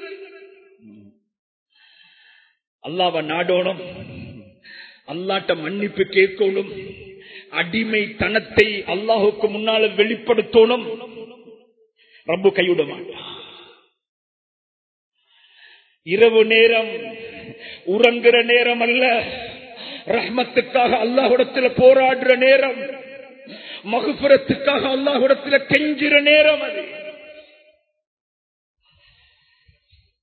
அல்லாவ நாடோணும் அல்லாட்ட மன்னிப்பு கேட்கணும் அடிமை தனத்தை அல்லாஹுக்கு முன்னால வெளிப்படுத்தணும் ரப்பு கைவிட மாட்டான் இரவு நேரம் உறங்குற நேரம் அல்ல ரஹ்மத்துக்காக அல்லாஹுடத்தில் போராடுற நேரம் மகுபுரத்துக்காக அல்லாஹுடத்தில் கெஞ்சுற நேரம் அது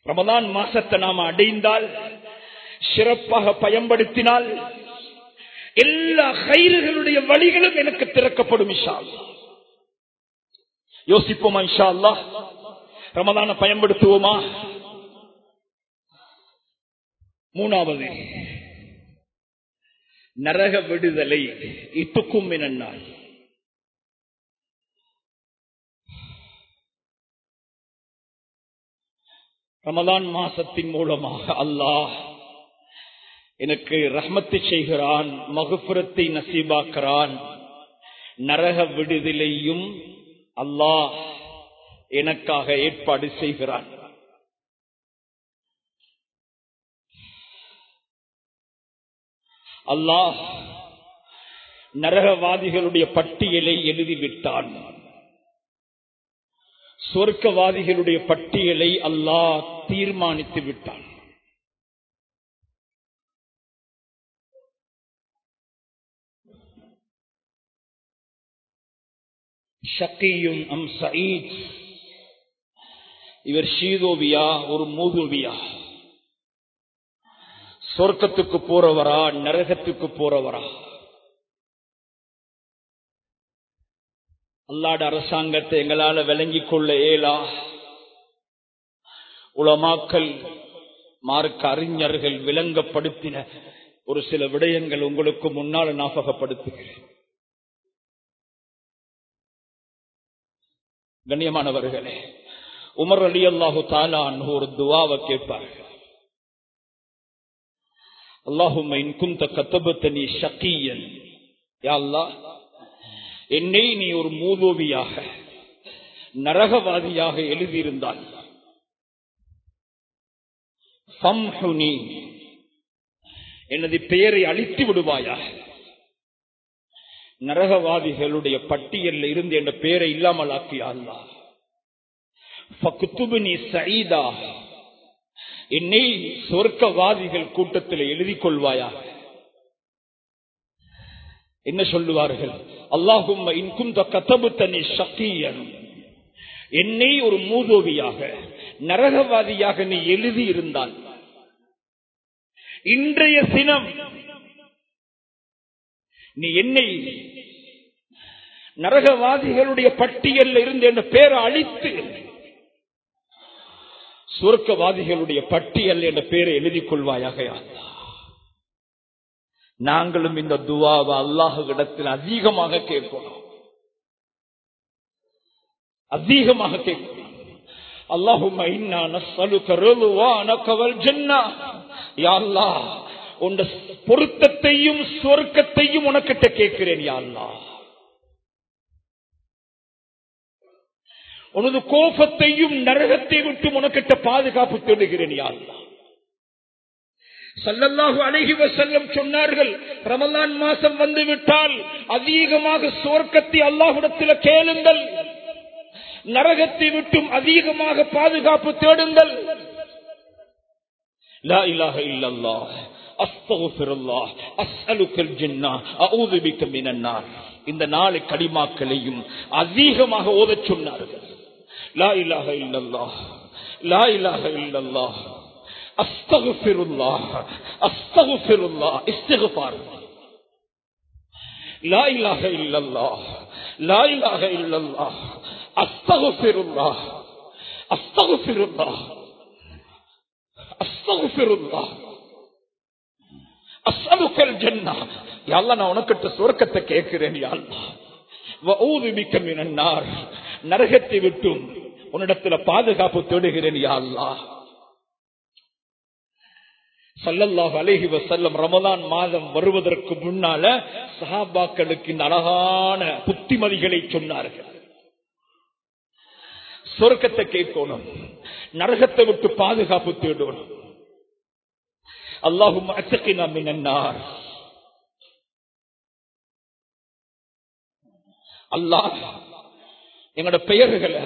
ரமதான் மாசத்தை நாம அடைந்தால் சிறப்பாக பயன்படுத்தினால் எல்லா கயிறுகளுடைய வழிகளும் எனக்கு திறக்கப்படும் இஷா அல்லாஹ். யோசிப்போமா இஷா அல்லாஹ் ரமதான பயன்படுத்துவோமா மூணாவது நரக விடுதலை இத்துக்கும் என்னால் ரமதான் மாசத்தின் மூலமாக அல்லாஹ் எனக்கு ரஹ்மத்து செய்கிறான் மகுபுரத்தை நசீபாக்குறான் நரக விடுதலையும் அல்லாஹ் எனக்காக ஏற்பாடு செய்கிறான் அல்லாஹ் நரகவாதிகளுடைய பட்டியலை எழுதிவிட்டான் சொர்க்கவாதிகளுடைய பட்டியலை அல்லாஹ் தீர்மானித்து விட்டான் ஷக்கியும் அம் சயீத் இவர் ஷீதோவியா ஒரு மூதோவியா சொர்க்கத்துக்கு போறவரா நரகத்துக்கு போறவரா அல்லாட அரசாங்கத்தை எங்களால விளங்கிக் கொள்ள இயலா உலமாக்கல் மார்க்க அறிஞர்கள் விளங்கப்படுத்தின ஒரு சில விடயங்கள் உங்களுக்கு முன்னால் ஞாபகப்படுத்துகிறேன் கண்ணியமானவர்களே உமர் அலி அல்லாஹு தாலான் ஒரு துவாவை கேட்பார்கள் அல்லாஹும் குந்த கத்தபத்தனி ஷக்கியன் யா அல்லாஹ் என்னை நீ ஒரு மூதோவியாக நரகவாதியாக எழுதியிருந்தால் ஃபம்ஹுனி, எனது பெயரை அழித்து விடுவாயா நரகவாதிகளுடைய பட்டியலில் இருந்து என்ற பெயரை இல்லாமல் ஆக்கியா அல்லா ஃபகுத்துபுனி சயீதா என்னை சொர்க்கவாதிகள் கூட்டத்தில் எழுதிக் கொள்வாயாக என்ன சொல்லுவார்கள் அல்லாஹும் இன்கும் கத்தபுத்தனி சக்கியன் என்னை ஒரு மூதோவியாக நரகவாதியாக நீ எழுதி இருந்தால் இன்றைய தினம் நீ என்னை நரகவாதிகளுடைய பட்டியலில் இருந்து என்ற பேரை அழித்து சுருக்கவாதிகளுடைய பட்டியல் என்ற பேரை எழுதிக் கொள்வாயாக யா அல்லாஹ். நாங்களும் இந்த துவாவை அல்லாஹுவிடத்தில் அதிகமாக கேட்கணும் அதிகமாக கேட்கணும் அல்லாஹும் உண்ட பொருத்தத்தையும் சொர்க்கத்தையும் உனக்கிட்ட கேட்கிறேன் யா அல்லாஹ் உனது கோபத்தையும் நரகத்தை விட்டு உனக்கிட்ட பாதுகாப்பு தேடுகிறேன் யா அல்லாஹ் சல்லல்லாஹு அலைஹி வஸல்லம் சொன்னார்கள் ரமலான் மாசம் வந்து விட்டால் அதிகமாக சுவர்க்கத்தை அல்லாஹ்விடத்தில் கேளுங்கள் நரகத்தை விட்டும் அதிகமாக பாதுகாப்பு தேடுங்கள் லா இலாஹ இல்லல்லாஹ் அஸ்தகுஃபிருல்லாஹ் அஸ்அலுக்கல் ஜன்னah அஊது பிக்க மினன் நார் இந்த நாலு கலிமாக்களையும் அதிகமாக ஓதச் சொன்னார்கள் லா இலாஹ இல்லல்லாஹ் லா இலாஹ இல்லல்லாஹ் அஸ்தகுஃபிருல்லாஹ் அஸ்தகுஃபிருல்லாஹ் இஸ்திக்ஃபார் லா இலாஹ இல்லல்லாஹ் லா இலாஹ இல்லல்லாஹ் அஸ்தகுஃபிருல்லாஹ் அஸ்தகுஃபிருல்லாஹ் அஸ்தகுஃபிருல்லாஹ் அஸ்அலுக்கல் ஜன்னah யா அல்லாஹ் நான் உனக்கிட்ட சொர்க்கத்தை கேட்கிறேன் யா அல்லாஹ் வஊது பிக்க மினன் நார் நரகத்தை விட்டும் உன்னிடத்துல பாதுகாப்பு தேடுகிறேன் யா அல்லாஹ் சல்லல்லாஹு அலைஹி வஸல்லம் ரமலான் மாதம் வருவதற்கு முன்னால சஹாபாக்களுக்கு இந்த அழகான புத்திமதிகளை சொன்னார்கள் சொர்க்கத்தை கேட்கணும் நரகத்தை விட்டு பாதுகாப்பு தேடணும் அல்லாஹும் அச்சக்கினா மினன்னார் அல்லாஹ் எங்களோட பெயர்களை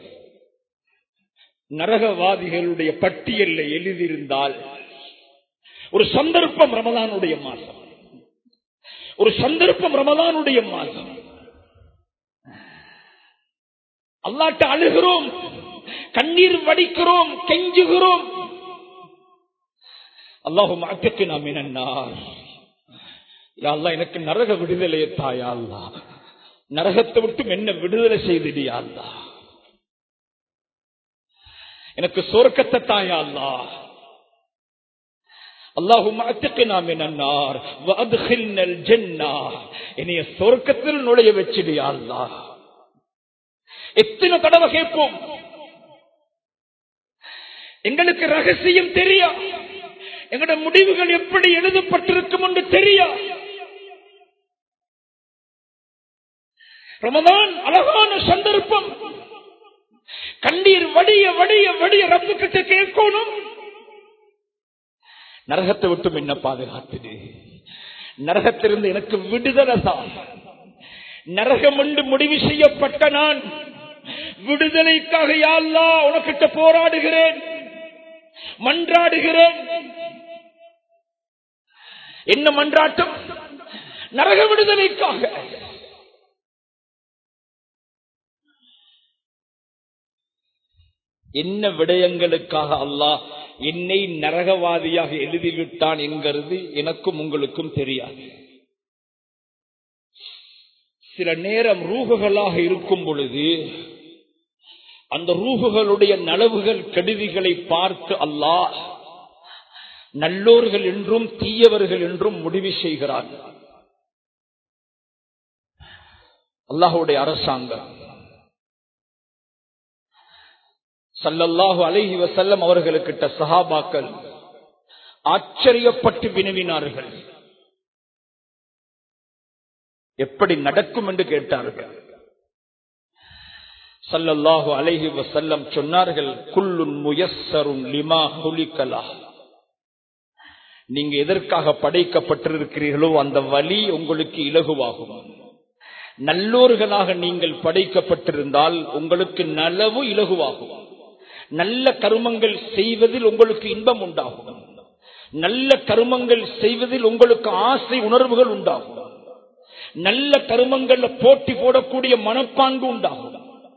நரகவாதிகளுடைய பட்டியலில் எழுதியிருந்தால் ஒரு சந்தர்ப்பம் ரமலானுடைய மாதம் ஒரு சந்தர்ப்பம் ரமலானுடைய மாதம் அல்லாட்ட அழுகிறோம் கண்ணீர் வடிக்கிறோம் கெஞ்சுகிறோம் அல்லாஹு மாற்றக்கு நாம் என்னன்னார் யாழ்லா எனக்கு நரக விடுதலையை தாயா அல்லா நரகத்தை விட்டும் என்ன விடுதலை செய்திடியா அல்லா எனக்கு சொர்க்கத்தை தாயா அல்லா அல்லாஹும் என்னைய சொர்க்கத்தில் நுழைய வச்சிடியா அல்லா எத்தனை தடவை கேட்போம் எங்களுக்கு ரகசியம் தெரியா எங்களோட முடிவுகள் எப்படி எழுதப்பட்டிருக்கும் என்று தெரியா ரமதான் அழகான சந்தர்ப்பம் கண்ணீர் வடிய வடிய வடிய ரப்பு கிட்ட கேட்கணும் நரகத்தை விட்டும் என்ன பாதுகாத்துடு நரகத்திலிருந்து எனக்கு விடுதலை தான் நரகம் என்று முடிவு செய்யப்பட்ட நான் விடுதலைக்காக யாழ்லா உனக்கிட்ட போராடுகிறேன் மன்றாடுகிறேன் என்ன மன்றாட்டம் நரக விடுதலைக்காக என்ன விடயங்களுக்காக அல்லாஹ் என்னை நரகவாதியாக எழுதிவிட்டான் என்கிறது எனக்கும் உங்களுக்கும் தெரியாது சில நேரம் ரூகுகளாக இருக்கும் பொழுது அந்த ரூகுகளுடைய நலவுகள் கெடுதிகளை பார்த்து அல்லாஹ் நல்லோர்கள் என்றும் தீயவர்கள் என்றும் முடிவு செய்கிறான் அல்லாஹுடைய அரசாங்கம் சல்லல்லாஹு அலைஹி வசல்லம் அவர்களுக்கிட்ட சஹாபாக்கள் ஆச்சரியப்பட்டு வினவினார்கள் எப்படி நடக்கும் என்று கேட்டார்கள் சல்லல்லாஹு அலைஹி வசல்லம் சொன்னார்கள் குல்லுன் முயஸ்ஸரும் லிமா ஹுலிகலா நீங்க எதற்காக படைக்கப்பட்டிருக்கிறீர்களோ அந்த வழி உங்களுக்கு இலகுவாகும் நல்லோர்களாக நீங்கள் படைக்கப்பட்டிருந்தால் உங்களுக்கு நலவு இலகுவாகும் நல்ல கருமங்கள் செய்வதில் உங்களுக்கு இன்பம் உண்டாகும் நல்ல கருமங்கள் செய்வதில் உங்களுக்கு ஆசை உணர்வுகள் உண்டாகும் நல்ல கருமங்கள்ல போட்டி போடக்கூடிய மனப்பாங்கு உண்டாகும்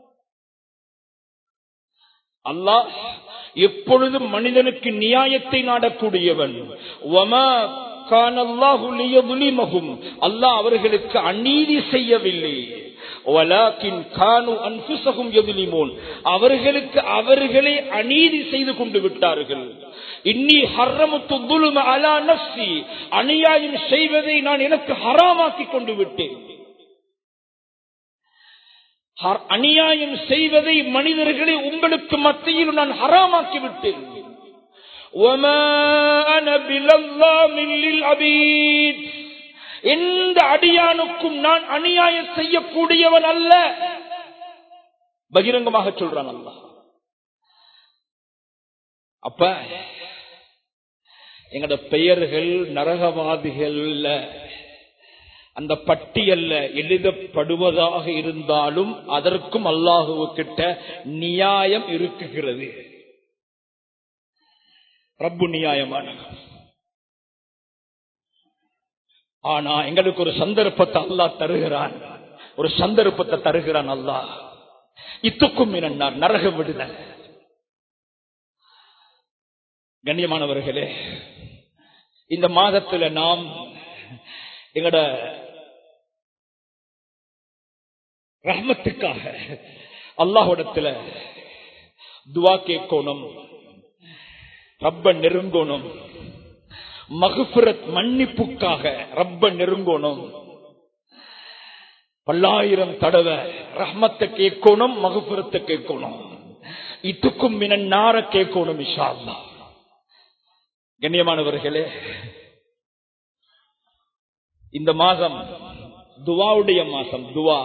அல்லாஹ் எப்பொழுதும் மனிதனுக்கு நியாயத்தை நாடக்கூடியவன் அல்லாஹ் அவர்களுக்கு அநீதி செய்யவில்லை அவர்களுக்கு அவர்களே அநீதி செய்து கொண்டு விட்டார்கள் இன்னி ஹர்ரமுத்து அலா நப்சி அநியாயம் செய்வதை நான் எனக்கு ஹராமாக்கி கொண்டு விட்டேன் அநியாயம் செய்வதை மனிதர்களை உங்களுக்கு மத்தியில் நான் ஹராமாக்கி விட்டேன் எந்த அடியானுக்கும் நான் அநியாயம் செய்யக்கூடியவன் அல்ல பகிரங்கமாக சொல்றான் அல்ல அப்ப எங்கட பெயர்கள் நரகவாதிகள் அந்த பட்டியல்ல எழுதப்படுவதாக இருந்தாலும் அதற்கும் அல்லாஹுவுக்கிட்ட நியாயம் இருக்குகிறது ரப்பு நியாயமான ஆனா எங்களுக்கு ஒரு சந்தர்ப்பத்தை அல்லாஹ் தருகிறான் ஒரு சந்தர்ப்பத்தை தருகிறான் அல்லாஹ் இத்துக்கும் மினன்னார் நரக விடுதல் கண்ணியமானவர்களே இந்த மாதத்துல நாம் எங்கட ரஹ்மத்துக்காக அல்லாஹோடத்துல துவா கேட்கணும் ரப்ப நெருங்கணும் மகுபுரத் மன்னிப்புக்காக ரப்ப நெருங்கணும் பல்லாயிரம் தடவை ரஹ்மத்தை கேட்கணும் மகுபுரத்தை கேட்கணும் இதுக்கும் மின நார கேட்கணும் இஷா அல்லா கண்ணியமானவர்களே இந்த மாதம் துவாவுடைய மாசம் துவா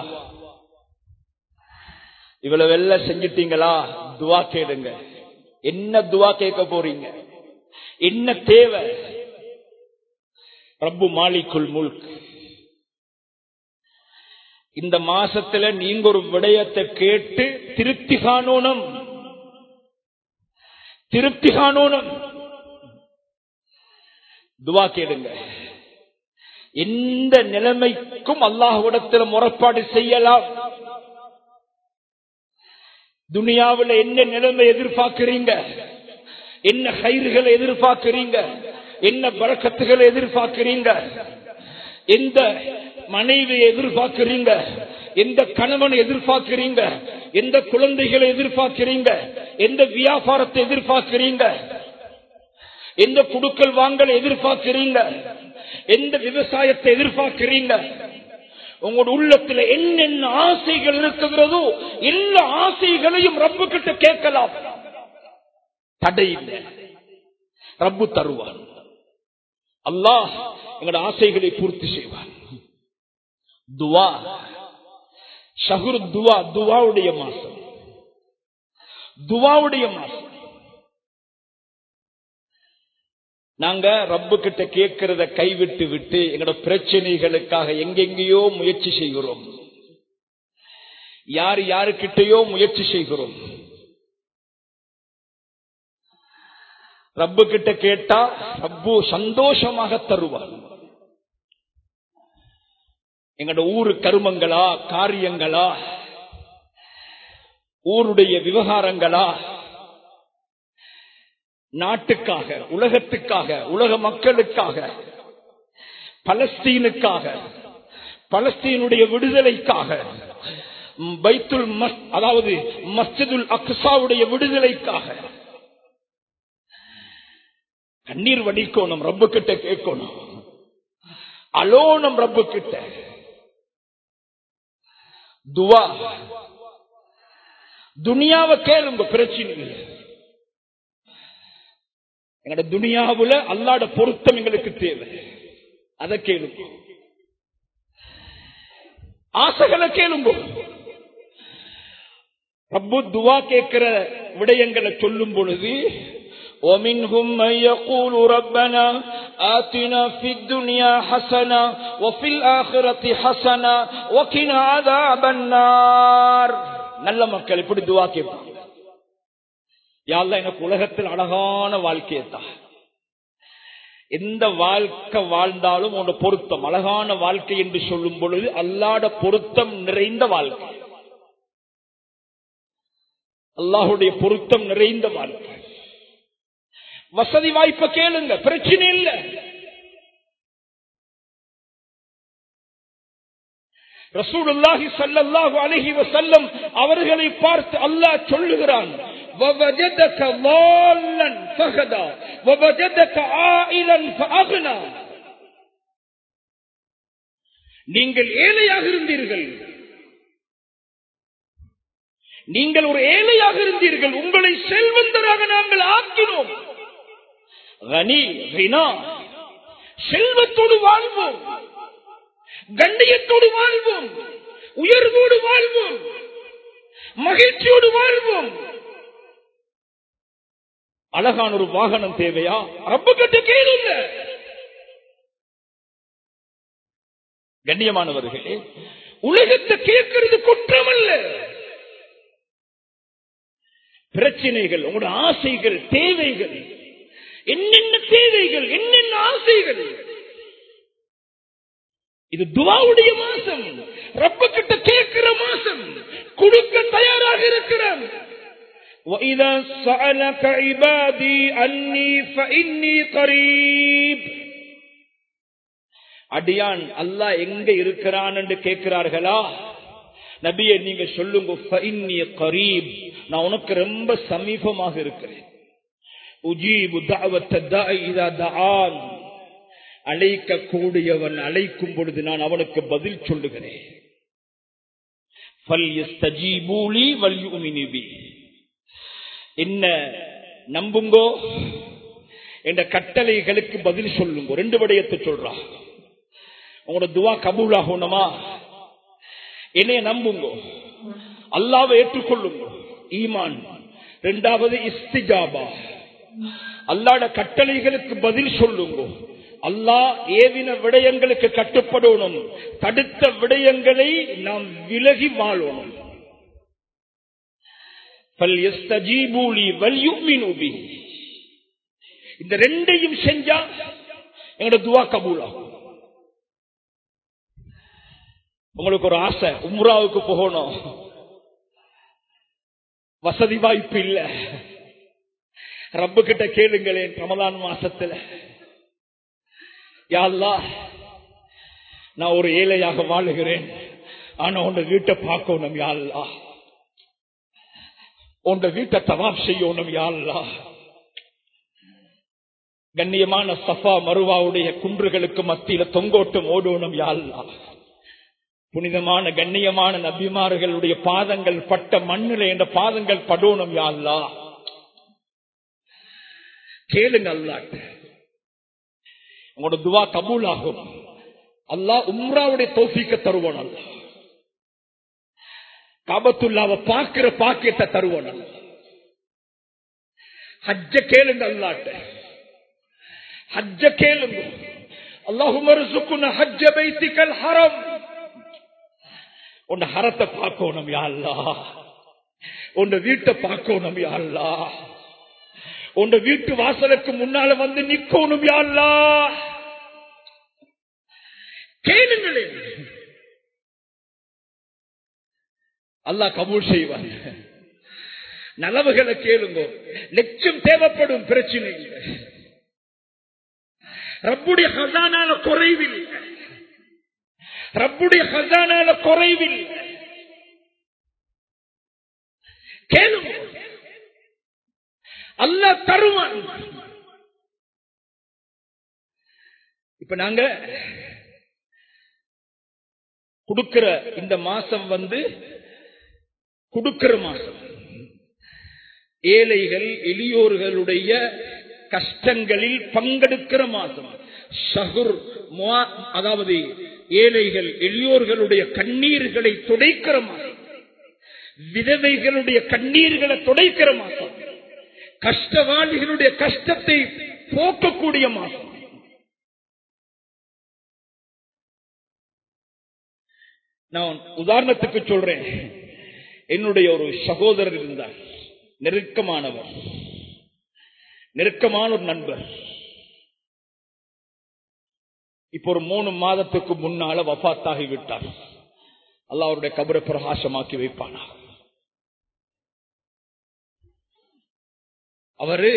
இவ்வளவு வெள்ள செஞ்சிட்டீங்களா துவா கேளுங்க என்ன துவா கேட்க போறீங்க என்ன தேவை ரப்பு மாலிக்குள் முல்க் இந்த மாசத்துல நீங்க ஒரு விடயத்தை கேட்டு திருப்தி காணோனும் திருப்தி காணோனும் துவா கேளுங்க எந்த நிலைமைக்கும் அல்லாஹ்விடத்தில் முறைப்பாடு செய்யலாம் துனியாவில் என்ன நிலைமை எதிர்பார்க்கிறீங்க என்ன கயிறுகளை எதிர்பார்க்கிறீங்க என்ன பழக்கத்துகளை எதிர்பார்க்கிறீங்க எந்த மனைவியை எதிர்பார்க்கிறீங்க எந்த கணவனை எதிர்பார்க்கிறீங்க எந்த குழந்தைகளை எதிர்பார்க்கிறீங்க எந்த வியாபாரத்தை எதிர்பார்க்கிறீங்க எந்த குடுக்கல் வாங்கல் எதிர்பார்க்கிறீங்க எந்த விவசாயத்தை எதிர்பார்க்கிறீங்க உங்களோட உள்ளத்துல என்னென்ன ஆசைகள் இருக்குகிறதோ எல்லா ஆசைகளையும் ரப்பு கிட்ட கேட்கலாம் தடை இல்லை ரப்பு தருவான் அல்லாஹ் எங்களோட ஆசைகளை பூர்த்தி செய்வான் துவா ஷஹுர் துவா துவாவுடைய மாசம் துவாவுடைய மாசம் நாங்க ரப்பு கிட்ட கேட்கிறத கைவிட்டு விட்டு எங்களோட பிரச்சனைகளுக்காக எங்கெங்கேயோ முயற்சி செய்கிறோம் யார் யாருக்கிட்டயோ முயற்சி செய்கிறோம் ரப்பு கிட்ட கேட்டா ரப்பு சந்தோஷமாக தருவார் எங்களோட ஊரு கருமங்களா காரியங்களா ஊருடைய விவகாரங்களா நாட்டுக்காக உலகத்துக்காக உலக மக்களுக்காக பலஸ்தீனுக்காக பலஸ்தீனுடைய விடுதலைக்காக பைத்துல் மஸ் அதாவது மஸ்ஜிதுல் அக்சாவுடைய விடுதலைக்காக கண்ணீர் வடிக்கணும் ரப்பு கிட்ட கேட்கணும் அலோனம் ரப்பு கிட்ட துவா துனியாவை கேளுங்க பிரச்சனை இல்லை எங்கட துனியாவுல அல்லாட பொருத்தம் எங்களுக்கு தேவை அதை கேளுங்க ஆசைகளை கேளுங்க ரப்பு துவா கேட்கிற விடயங்களை சொல்லும் பொழுது ومنهم من يقول ربنا آتنا في الدنيا حسنة وفي الآخرة حسنة وقنا عذاب النار நல்ல மக்கள் இப்படி துவா கேட்பாங்க யாழ்ல எனக்கு உலகத்தில் அழகான வாழ்க்கையத்தான் எந்த வாழ்க்கை வாழ்ந்தாலும் உன்னோட பொருத்தம் அழகான வாழ்க்கை என்று சொல்லும் பொழுது அல்லாட பொருத்தம் நிறைந்த வாழ்க்கை அல்லாஹுடைய பொருத்தம் நிறைந்த வாழ்க்கை வசதி வாய்ப்பை கேளுங்க பிரச்சனை இல்லை ரசூலுல்லாஹி ஸல்லல்லாஹு அலைஹி வஸல்லம் அவர்களை பார்த்து அல்லாஹ் சொல்லுகிறான் وَوَجَدَكَ ضَالًّا فَهَدَى وَوَجَدَكَ عَائِلًا فَأَغْنَى நீங்கள் ஏழையாக இருந்தீர்கள் நீங்கள் ஒரு ஏழையாக இருந்தீர்கள் உங்களை செல்வந்தராக நாங்கள் ஆக்கினோம் கனி ரினா செல்வத்தோடு வாழ்வோம் கண்ணியத்தோடு வாழ்வோம் உயர்வோடு வாழ்வோம் மகிழ்ச்சியோடு வாழ்வோம் அழகான ஒரு வாகனம் தேவையா ரப்ப கட்ட கேளுங்க கண்ணியமானவர்களே உலகத்தை கேட்கிறது குற்றம் அல்ல பிரச்சனைகள் உங்களோட ஆசைகள் தேவைகள் என்னென்ன தேவைகள் என்னென்ன ஆசைகள் இது துவாவுடைய மாசம் ரப்ப கிட்ட கேட்கிற மாசம் கொடுக்க தயாராக இருக்கிறான் وَإِذَا سَأَلَكَ عِبَادِي أَنِّي فَإِنِّي قَرِيبٌ அடியான் அல்லாஹ் எங்க இருக்கிறான் என்று கேட்கிறார்களா நபியை நீங்க சொல்லுங்க ஃபஇன்னி கரீப் நான் உனக்கு ரொம்ப சமீபமாக இருக்கிறேன் உஜீபு தஅவத்த தாஇ இதா தஆன் அழைக்க கூடியவன் அழைக்கும் பொழுது நான் அவனுக்கு பதில் சொல்லுகிறேன் ஃபல்யஸ்தஜீபூலி வல்யுமினி பி என்ன நம்புங்கோ என்ற கட்டளைகளுக்கு பதில் சொல்லுங்க ரெண்டு விடயத்தை சொல்றா உங்களோட துவா கபூல் ஆகணுமா என்னைய நம்புங்க அல்லாவை ஏற்றுக்கொள்ளுங்க ஈமான் இரண்டாவது இஸ்திஜாபா அல்லாட கட்டளைகளுக்கு பதில் சொல்லுங்க அல்லாஹ் ஏவின விடயங்களுக்கு கட்டுப்படணும் தடுத்த விடயங்களை நாம் விலகி வாழணும் இந்த ரெண்டையும் செஞ்சா எங்களோட துவா கபூலாகும் உங்களுக்கு ஒரு ஆசை உம்ராவுக்கு போகணும் வசதி வாய்ப்பு இல்ல ரப்பு கிட்ட கேளுங்களேன் ரமலான் மாசத்துல யா அல்லாஹ் நான் ஒரு ஏழையாக வாழுகிறேன் ஆனா உன் வீட்டை பார்க்கணும் யா அல்லாஹ் உன் வீட்டை தவாப் செய்யணும் யா அல்லாஹ் கண்ணியமான சஃபா மருவாவுடைய குன்றுகளுக்கு மத்தியில தொங்கோட்டம் ஓடணும் யா அல்லாஹ் புனிதமான கண்ணியமான நபிமார்களுடைய பாதங்கள் பட்ட மண்ணில் என்ற பாதங்கள் படோணும் யா அல்லாஹ் கேளுங்க அல்லாட்ட உங்களோட துவா கபூல் ஆகும் அல்லாஹ் உம்ராவுடைய தோஃபிக்க தருவான் அல்ல காபத்துல்லாவை பார்க்கிற பாக்கியத்தை தருவான் அல்ல ஹஜ்ஜ கேளுங்க அல்லாட்ட ஹஜ்ஜ கேளுங்க அல்லாஹுமர் ஹஜ்ஜ பைத்திக்கல் ஹரம் உன் ஹரத்தை பார்க்கணும் யா அல்லாஹ் உன் வீட்டை பார்க்கணும் யா அல்லாஹ் உன் வீட்டு வாசலுக்கு முன்னால வந்து நிக்கணும் யா அல்லாஹ் கேளுங்களேன் அல்லாஹ் கபூல் செய்வான் நலவுகளை கேளுங்க லட்சம் தேவைப்படும் பிரச்சனை இல்லை ரப்புடைய ஹசானால குறைவில் ரப்புடைய ஹசானால குறைவில் கேளுங்க அல்லாஹ் தருவான் இப்ப நாங்க கொடுக்கிற இந்த மாசம் வந்து கொடுக்கிற மாசம் ஏழைகள் எளியோர்களுடைய கஷ்டங்களில் பங்கெடுக்கிற மாசம் ஷகுர் முவா- அதாவது ஏழைகள் எளியோர்களுடைய கண்ணீர்களை துடைக்கிற மாசம் விதவைகளுடைய கண்ணீர்களை துடைக்கிற மாசம் கஷ்டவாளிகளுடைய கஷ்டத்தை போக்கக்கூடிய மாசம் நான் உதாரணத்துக்கு சொல்றேன் என்னுடைய ஒரு சகோதரர் இருந்தார் நெருக்கமானவர் நெருக்கமான ஒரு நண்பர் இப்ப ஒரு மூணு மாதத்துக்கு முன்னால வபாத்தாகி விட்டார் அல்லாஹ் அவருடைய கபரை பிரகாசமாக்கி வைப்பானா அவரு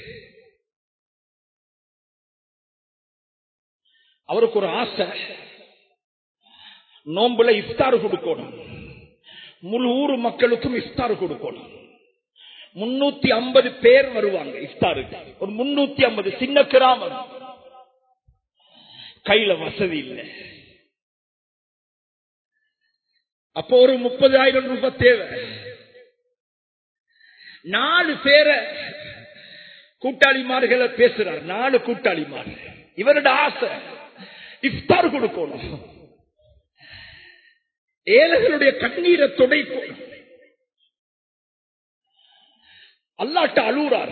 அவருக்கு ஒரு ஆசை நோம்புல இஃப்தார் கொடுக்கணும் முழு ஊர் மக்களுக்கும் இஃப்தார் கொடுக்கணும் முன்னூத்தி ஐம்பது பேர் வருவாங்க இஃப்தாருக்கு ஒரு முன்னூத்தி ஐம்பது சின்ன கிராமம் கையில வசதி இல்லை அப்போ ஒரு முப்பதாயிரம் ரூபாய் தேவை நாலு பேரை கூட்டாளிமார்களை பேசுறார் நாலு கூட்டாளிமார் இவரோட ஆசை இஃப்தார் கொடுக்கணும் ஏழைகளுடைய கண்ணீரை துடைக்கும் அல்லாட்ட அழுறார்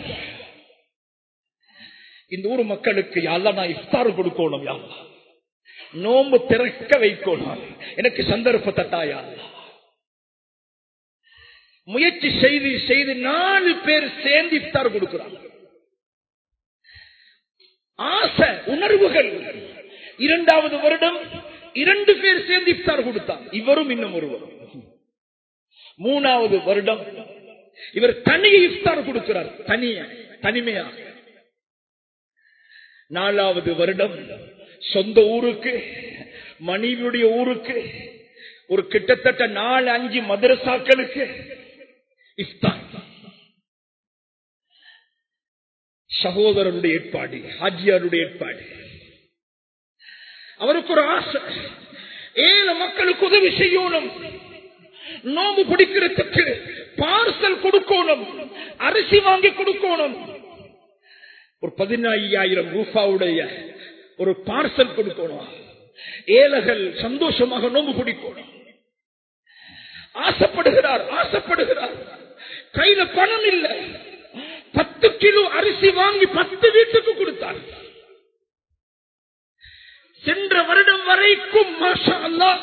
இந்த ஊர் மக்களுக்கு யாரெல்லாம் நான் இஃப்தார் கொடுக்கணும் யாரா நோம்பு திறக்க வைக்கணும் எனக்கு சந்தர்ப்பத்தை தாயா முயற்சி செய்து செய்து நாலு பேர் சேர்ந்து இஃப்தார் கொடுக்கிறாங்க ஆசை உணர்வுகள் இரண்டாவது வருடம் இரண்டு பேர் சேர்ந்து இஃப்தார் கொடுத்தார் இவரும் இன்னும் ஒருவரும் மூணாவது வருடம் இவர் தனியே இஃப்தார் கொடுக்கிறார் தனிய தனிமையாக நாலாவது வருடம் சொந்த ஊருக்கு மனைவியுடைய ஊருக்கு ஒரு கிட்டத்தட்ட நாலு அஞ்சு மதரசாக்களுக்கு இஃப்தார் சகோதரருடைய ஏற்பாடு ஹாஜியாருடைய ஏற்பாடு அவருக்கு ஒரு ஆசை ஏழு மக்களுக்கு உதவி செய்யணும் நோம்பு பிடிக்கிறதுக்கு பார்சல் கொடுக்கணும் அரிசி வாங்கி கொடுக்கணும் ஒரு பதினாயிரம் ரூபாவுடைய ஒரு பார்சல் கொடுக்கணும் ஏழைகள் சந்தோஷமாக நோம்பு பிடிக்கணும் ஆசைப்படுகிறார் ஆசைப்படுகிறார் கையில பணம் இல்லை பத்து கிலோ அரிசி வாங்கி பத்து வீட்டுக்கு கொடுத்தார் சென்ற வருடம் வரைக்கும் மாஷா அல்லாஹ்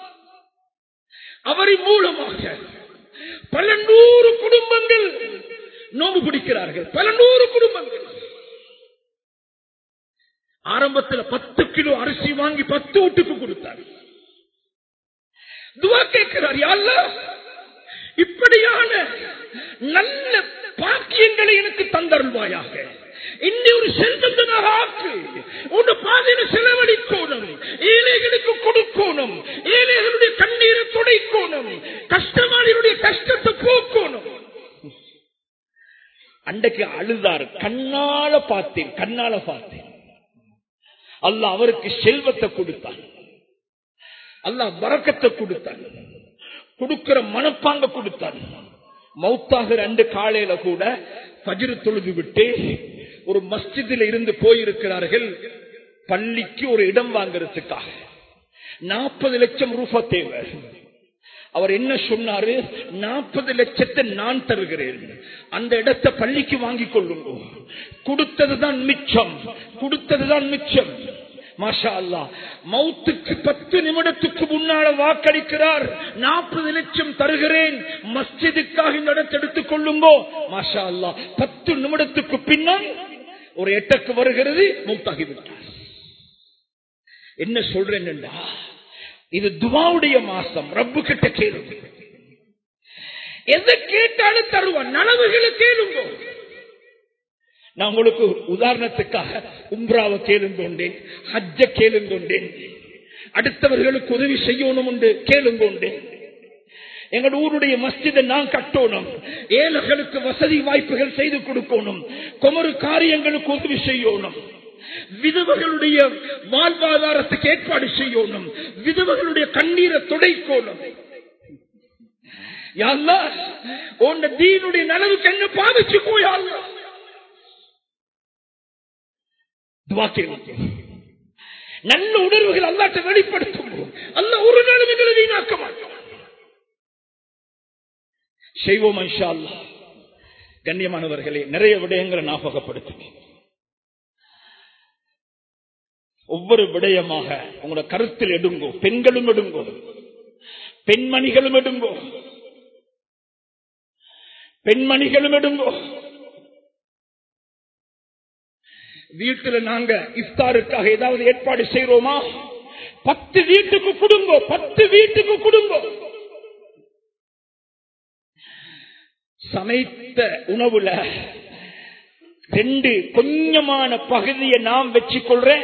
அவரின் மூலமாக பல நூறு குடும்பங்கள் நோம்பு பிடிக்கிறார்கள் பல நூறு குடும்பங்கள் ஆரம்பத்தில் பத்து கிலோ அரிசி வாங்கி பத்து வீட்டுக்கு கொடுத்தார் துவா கேட்கிறார் யாழ்லா இப்படியான நல்ல பாக்கியங்களை எனக்கு தந்தருள்வாயாக இன்னும் ஒரு செல்வந்தனாக ஆக்கு உன் பாதையில செலவழிக்கணும் ஏழைகளுக்கு கொடுக்கணும் ஏழைகளுடைய கண்ணீரை துடைக்கணும் கஷ்டமாளிகளுடைய கஷ்டத்தை போக்கணும் அன்றைக்கு அழுதார் கண்ணால பார்த்தேன் கண்ணால பார்த்தேன் அல்ல அவருக்கு செல்வத்தை கொடுத்தான் அல்ல வரக்கத்தை கொடுத்தான் கொடுக்கிற மனப்பாங்க கொடுத்தான் மௌத்தாக ரெண்டு காலையில கூட பஜிரு தொழுது விட்டு ஒரு மஸ்ஜிதில் இருந்து போயிருக்கிறார்கள் பள்ளிக்கு ஒரு இடம் வாங்கறதுக்காக நாற்பது லட்சம் ரூபா தேவை அவர் என்ன சொன்னாரு நாற்பது லட்சத்தை நான் தருகிறேன் அந்த இடத்தை பள்ளிக்கு வாங்கிக் கொள்ளுங்க கொடுத்ததுதான் மிச்சம் கொடுத்ததுதான் மிச்சம் மாஷா அல்லா மௌத்துக்கு பத்து நிமிடத்துக்கு முன்னால வாக்களிக்கிறார் நாற்பது லட்சம் தருகிறேன் மஸ்ஜிதுக்காக இந்த இடத்தை எடுத்துக் கொள்ளுங்கோ மாஷா அல்லா பத்து நிமிடத்துக்கு பின்னால் ஒரு எட்டக்கு வருகிறது மௌத்தாகிவிட்டார் என்ன சொல்றேன்டா இது துவாவுடைய மாசம் ரப்பு கிட்ட கேளுங்க எதை கேட்டாலும் தருவான் நனவுகளை கேளுங்க நான் உங்களுக்கு உதாரணத்துக்காக உம்ராவை கேளுங்கொண்டேன் ஹஜ்ஜ கேளுங்கொண்டேன் அடுத்தவர்களுக்கு உதவி செய்யணும் உண்டு கேளுங்கொண்டேன் எங்கள் ஊருடைய மஸ்ஜிதை நான் கட்டணும் ஏழைகளுக்கு வசதி வாய்ப்புகள் செய்து கொடுக்கணும் குமரு காரியங்களுக்கு உதவி செய்யணும் விதவர்களுடைய வாழ்வாதாரத்துக்கு ஏற்பாடு செய்யணும் விதவர்களுடைய கண்ணீரை துடைக்கணும் யாழ்லா உன் தீனுடைய நலவுக்கு என்ன பாதிச்சு போயாள்லா துவா கேளுங்க நல்ல உணர்வுகள் அல்லாட்ட வெளிப்படுத்தும் அல்ல ஒரு நாளும் எங்களை வீணாக்க மாட்டோம் செய்வோம் இன்ஷா அல்லாஹ். கண்ணியமானவர்களே நிறைய விடயங்களை ஞாபகப்படுத்துங்க ஒவ்வொரு விடயமாக உங்களோட கருத்தில் எடுங்கோ பெண்களும் எடுங்கோ பெண்மணிகளும் எடுங்கோ பெண்மணிகளும் எடுங்கோ வீட்டுல நாங்க இஃப்தாருக்காக ஏதாவது ஏற்பாடு செய்யறோமா பத்து வீட்டுக்கு கொடுங்கோ பத்து வீட்டுக்கு கொடுங்கோ சமைத்த உணவுல ரெண்டு கொஞ்சமான பகுதியை நாம் வச்சுக்கொள்றேன்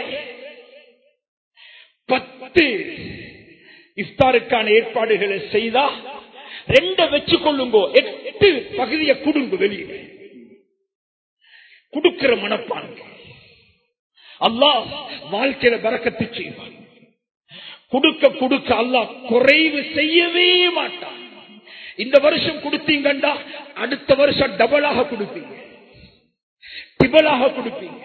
பத்து இஃப்தாருக்கான ஏற்பாடுகளை செய்தா ரெண்ட வச்சு கொள்ளுங்கோ எட்டு பகுதியை கொடுங்க வெளியே கொடுக்கிற மனப்பான்மை அல்லாஹ் வாழ்க்கையில பறக்கத்து செய்வான் கொடுக்க கொடுக்க அல்லாஹ் குறைவு செய்யவே மாட்டான் இந்த வருஷம் கொடுத்தீங்கண்டா அடுத்த வருஷம் டபுளாக கொடுப்பீங்க டிபலாக கொடுப்பீங்க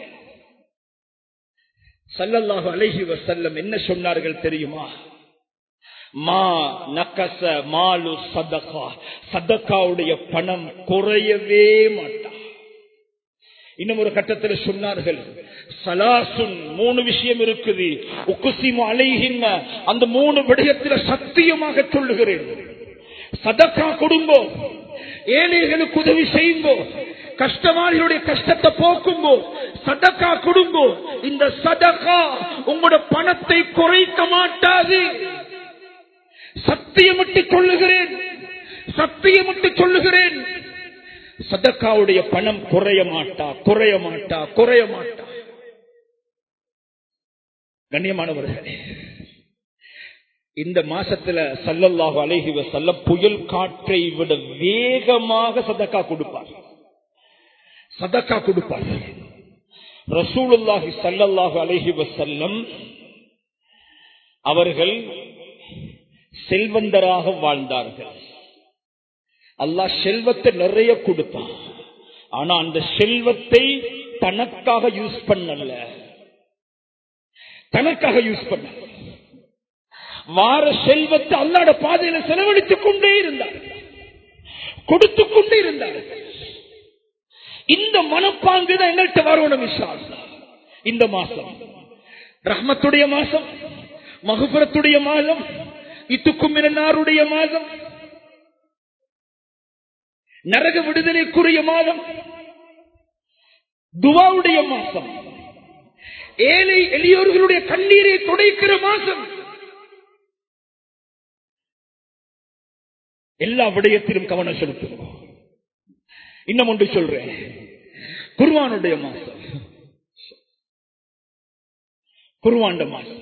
சல்லல்லாஹு அலைஹி வசல்லம் என்ன சொன்னார்கள் தெரியுமா மா நக்கச மாலு சதகா சதக்காவுடைய பணம் குறையவே மாட்டா இன்னும் ஒரு கட்டத்தில் சொன்னார்கள் சலாசுன் மூணு விஷயம் இருக்குது உக்குசிமு அலைகின்ற அந்த மூணு விடயத்தில் சத்தியமாக சொல்லுகிறேன் சதக்கா கொடுங்கோ ஏழைகளுக்கு உதவி செய்யுங்கோ கஷ்டவாளிகளுடைய கஷ்டத்தை போக்குங்கோ சதக்கா கொடுங்கோ இந்த சதக்கா உங்களோட பணத்தை குறைக்க மாட்டாது சத்தியமிட்டு சொல்லுகிறேன் சத்தியமிட்டு சொல்லுகிறேன் சதக்காவுடைய பணம் குறைய மாட்டா குறைய மாட்டா குறைய மாட்டா கண்ணியமானவர்களே இந்த மாசத்துல சல்லல்லாஹு அலைஹி வஸல்லம் புயல் காற்றை விட வேகமாக சதக்கா கொடுப்பார் சதக்கா கொடுப்பார் ரசூலுல்லாஹி சல்லல்லாஹு அலைஹி வஸல்லம் அவர்கள் செல்வந்தராக வாழ்ந்தார்கள் அல்லாஹ் செல்வத்தை நிறைய கொடுத்தான் ஆனா அந்த செல்வத்தை தனக்காக யூஸ் பண்ணல தனக்காக யூஸ் பண்ண வார செல்வத்தை அல்லாட பாதையில செலவழித்துக் கொண்டே இருந்தார் கொடுத்து கொண்டே இருந்தார் இந்த மனப்பாங்கு தான் எங்கள்கிட்ட வரணும் விஷால் இந்த மாசம் ரஹ்மத்துடைய மாசம் மகுபுரத்துடைய மாதம் இத்துக்கும் நாருடைய மாதம் நரக விடுதலைக்குரிய மாதம் துவாவுடைய மாசம் ஏழை எளியோர்களுடைய கண்ணீரை துடைக்கிற மாசம் எல்லா விடயத்திலும் கவனம் செலுத்துவோம் இன்னும் ஒன்று சொல்றேன் குர்வானுடைய மாசம் குருவாண்ட மாசம்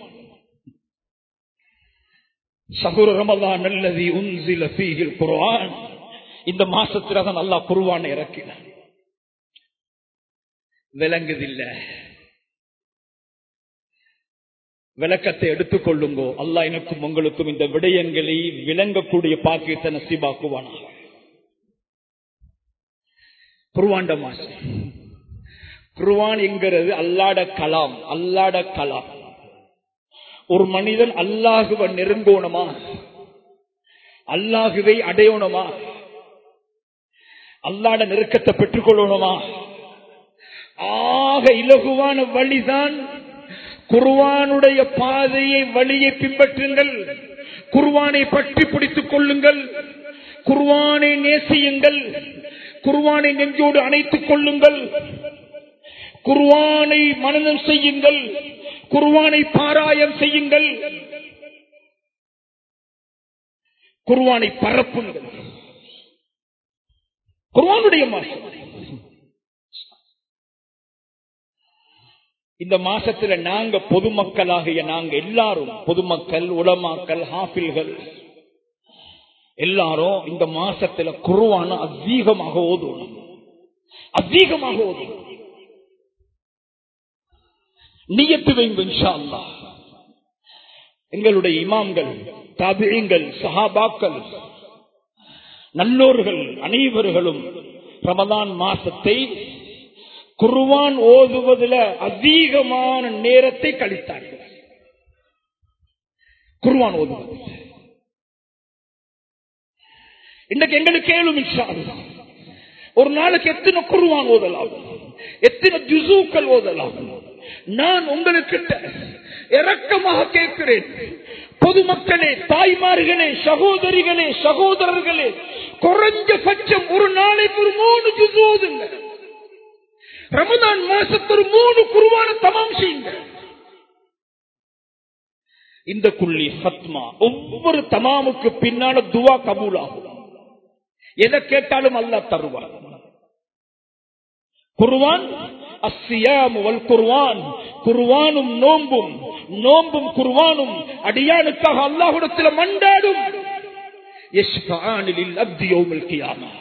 சகுர ரமலான் அல்லது உன்சில ஃபீஹில் குர்ஆன் இந்த மாசத்துல தான் அல்லாஹ் குருவான இறக்கினார் விளங்குதில்ல விளக்கத்தை எடுத்துக் கொள்ளுங்கோ அல்லாஹ் எனக்கும் உங்களுக்கும் இந்த விடயங்களை விளங்கக்கூடிய பாக்கியத்தை நசீபாக்குவானாக குருவாண்ட மாசம் குருவான் என்கிறது அல்லாட கலாம் அல்லாட கலாம் ஒரு மனிதன் அல்லாஹுவ நெருங்கோணுமா அல்லாஹுவை அடையணுமா அல்லாட நெருக்கத்தை பெற்றுக்கொள்ளணுமா ஆக இலகுவான வழிதான் குர்வானுடைய பாதையை வழியை பின்பற்றுங்கள் குர்வானை பற்றி பிடித்துக் கொள்ளுங்கள் குர்வானை நேசியுங்கள் குர்வானை நெஞ்சோடு அணைத்துக் கொள்ளுங்கள் குர்வானை மனநம் செய்யுங்கள் குர்வானை பாராயம் செய்யுங்கள் குர்வானை பரப்புங்கள் குர்வானுடைய மாசம் இந்த மாசத்துல நாங்க பொதுமக்களாகிய நாங்க எல்லாரும் பொதுமக்கள் உலமாக்கள் ஹாஃபில்கள் எல்லாரும் இந்த மாசத்துல குருவான அதிகமாக ஓதுவோம் அதிகமாக ஓதுவோம் நீயத்து வைங்க இன்ஷா அல்லாஹ் எங்களுடைய இமாம்கள் தாபியங்கள் சஹாபாக்கள் நல்லோர்கள் அனைவர்களும் ரமதான் மாசத்தை குர்வான் ஓதுவதில் அதிகமான நேரத்தை கழித்தார்கள் குர்வான் ஓதுவது இன்றைக்கு எங்களுக்கு கேளும் இன்ஷா அல்லாஹ். ஒரு நாளைக்கு எத்தனை குர்வான் ஓதலாம் எத்தனை ஜுசூக்கள் ஓதலாம் நான் உங்களுக்கிட்ட இரக்கமாக கேட்கிறேன் பொதுமக்களே தாய்மார்களே சகோதரிகளே சகோதரர்களே குறைஞ்சபட்சம் ஒரு நாளைக்கு ஒரு மூணு ஜுசு ஓதுங்க ரமதான் மாசத்து ஒரு மூணு குருவான தமாம் செய்யுங்க இந்த குள்ளி ஃபத்மா ஒவ்வொரு தமாமுக்கு பின்னால துவா கபூலாகும் எதை கேட்டாலும் அல்லாஹ் தருவார் குர்வான் அஸ்ஸியாம் வல் குர்வான் குர்வானும் நோம்பும் நோம்பும் குர்வானும் அடியானுக்காக அல்லாஹ்விடத்தில் மண்டாடும் யஷ்ஃபஆனி லில் அப்தி யௌமல் கியாமா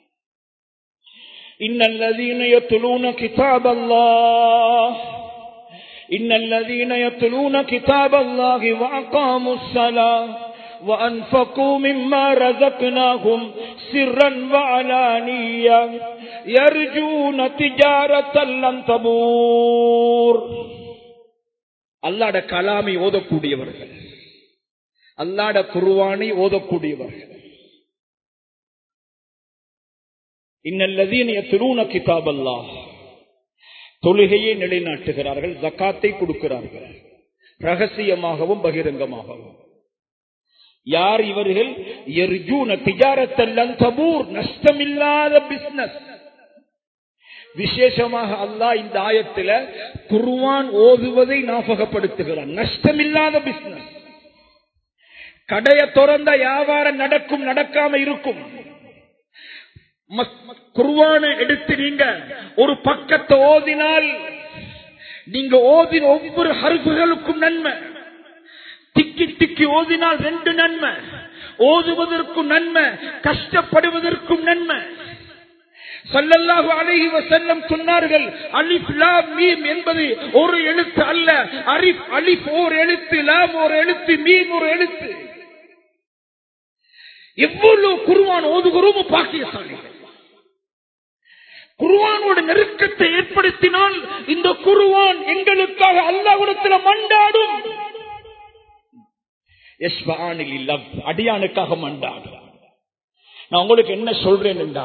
إن الذين يتلون كتاب الله إن الذين يتلون كتاب الله وأقاموا الصلاة وأنفقوا مما رزقناهم سرا وعلانية يرجون تجارة لن تبور அல்லாட கலாமை ஓதக்கூடியவர்கள் அல்லாட குருவானை ஓதக்கூடியவர்கள் இன்னல்லதீன் திருண கிதாப் அல்லாஹ் தொழுகையை நிலைநாட்டுகிறார்கள் ஜக்காத்தை கொடுக்கிறார்கள் ரகசியமாகவும் பகிரங்கமாகவும் யார் இவர்கள் எர்ஜூன திஜாரத்தல்லன் தபூர் நஷ்டமில்லாத பிசினஸ் விசேஷமாக அல்லாஹ் இந்த ஆயத்துல குர்வான் ஓதுவதை ஞாபகப்படுத்துகிறான் நஷ்டமில்லாத பிசினஸ் கடைய திறந்த வியாபாரம் நடக்கும் நடக்காம இருக்கும் குர்வான எடுத்து நீங்க ஒரு பக்கத்தை ஓதினால் நீங்க ஓதின ஒவ்வொரு ஹருகுகளுக்கும் நன்மை திக்கி திக்கி ஓதினால் ரெண்டு நன்மை ஓதுவதற்கும் நன்மை கஷ்டப்படுவதற்கும் நன்மை சல்லல்லாஹு அலைஹி வஸல்லம் சொன்னார்கள் அலிஃப் லாம் மீம் என்பது ஒரு எழுத்து அல்ல அரிஃப் அலிஃப் ஓர் எழுத்து லாம் ஒரு எழுத்து மீம் ஒரு எழுத்து எவ்வளவு குருவான் ஓதுகிறோமோ பாக்கியசாலிகள் குருவானோட நெருக்கத்தை ஏற்படுத்தினால் இந்த குருவான் எங்களுக்காக அல்லாஹ்விடத்தில் மண்டாடும் அடியானுக்காக மண்டாடும் நான் உங்களுக்கு என்ன சொல்றேன் என்றா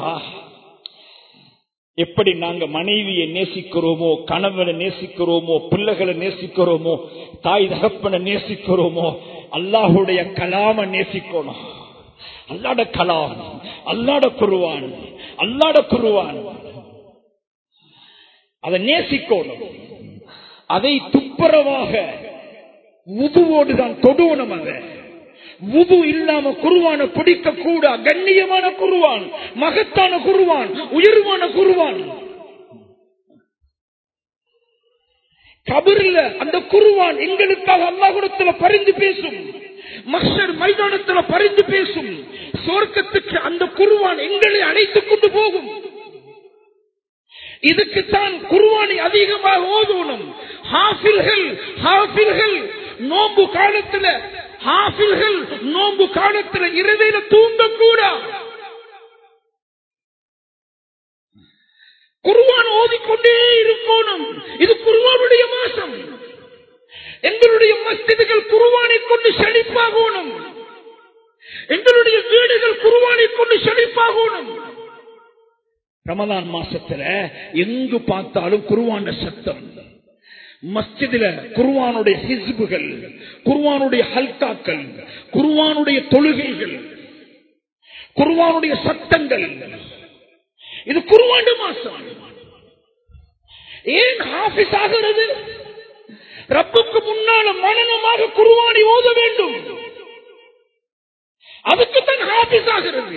எப்படி நாங்க மனைவியை நேசிக்கிறோமோ கணவனை நேசிக்கிறோமோ பிள்ளைகளை நேசிக்கிறோமோ தாய் தகப்பனை நேசிக்கிறோமோ அல்லாஹுடைய கலாம நேசிக்கணும் அல்லாட கலாம் அல்லாட குருவான் அல்லாட குருவான் அதை நேசிக்கணும் அதை துப்புரவாக உதுவோடு தான் தொடுவணும் அதை உது இல்லாம குருவான பிடிக்க கூட கண்ணியமான குருவான் மகத்தான குருவான் உயர்வான குருவான் கபரில் அந்த குருவான் எங்களுக்காக அல்லாஹுடத்துல பரிந்து பேசும் மஷர் மைதானத்துல பரிந்து பேசும் சொர்க்கத்துக்கு அந்த குருவான் எங்களை அழைத்துக் கொண்டு போகும் இதுக்குத்தான் குருவானை அதிகமாக ஓதணும் ஹாஃபில்கள் ஹாஃபில்கள் நோம்பு காலத்துல ஹாஃபில்கள் நோம்பு காலத்துல இரவையில தூங்கக்கூடாது குருவான் ஓதிக்கொண்டே இருக்கணும் இது குருவானுடைய மாசம் எங்களுடைய மஸ்திதுகள் குருவானை கொண்டு செழிப்பாகணும் எங்களுடைய வீடுகள் குருவானை கொண்டு செழிப்பாகணும் ரமலான் மாசத்துல எங்கு பார்த்தாலும் குருவான சத்தம் மஸ்ஜிதில குருவானுடைய ஹிஸ்புகள் குருவானுடைய ஹல்காக்கள் குருவானுடைய தொழுகைகள் குருவானுடைய சத்தங்கள் இது குருவாண்டு மாசம் ஏன் ஹாபிஸ் ஆகிறது ரப்புக்கு முன்னால மனநமாக குருவானை ஓத வேண்டும் அதுக்குத்தான் ஹாபிஸ் ஆகிறது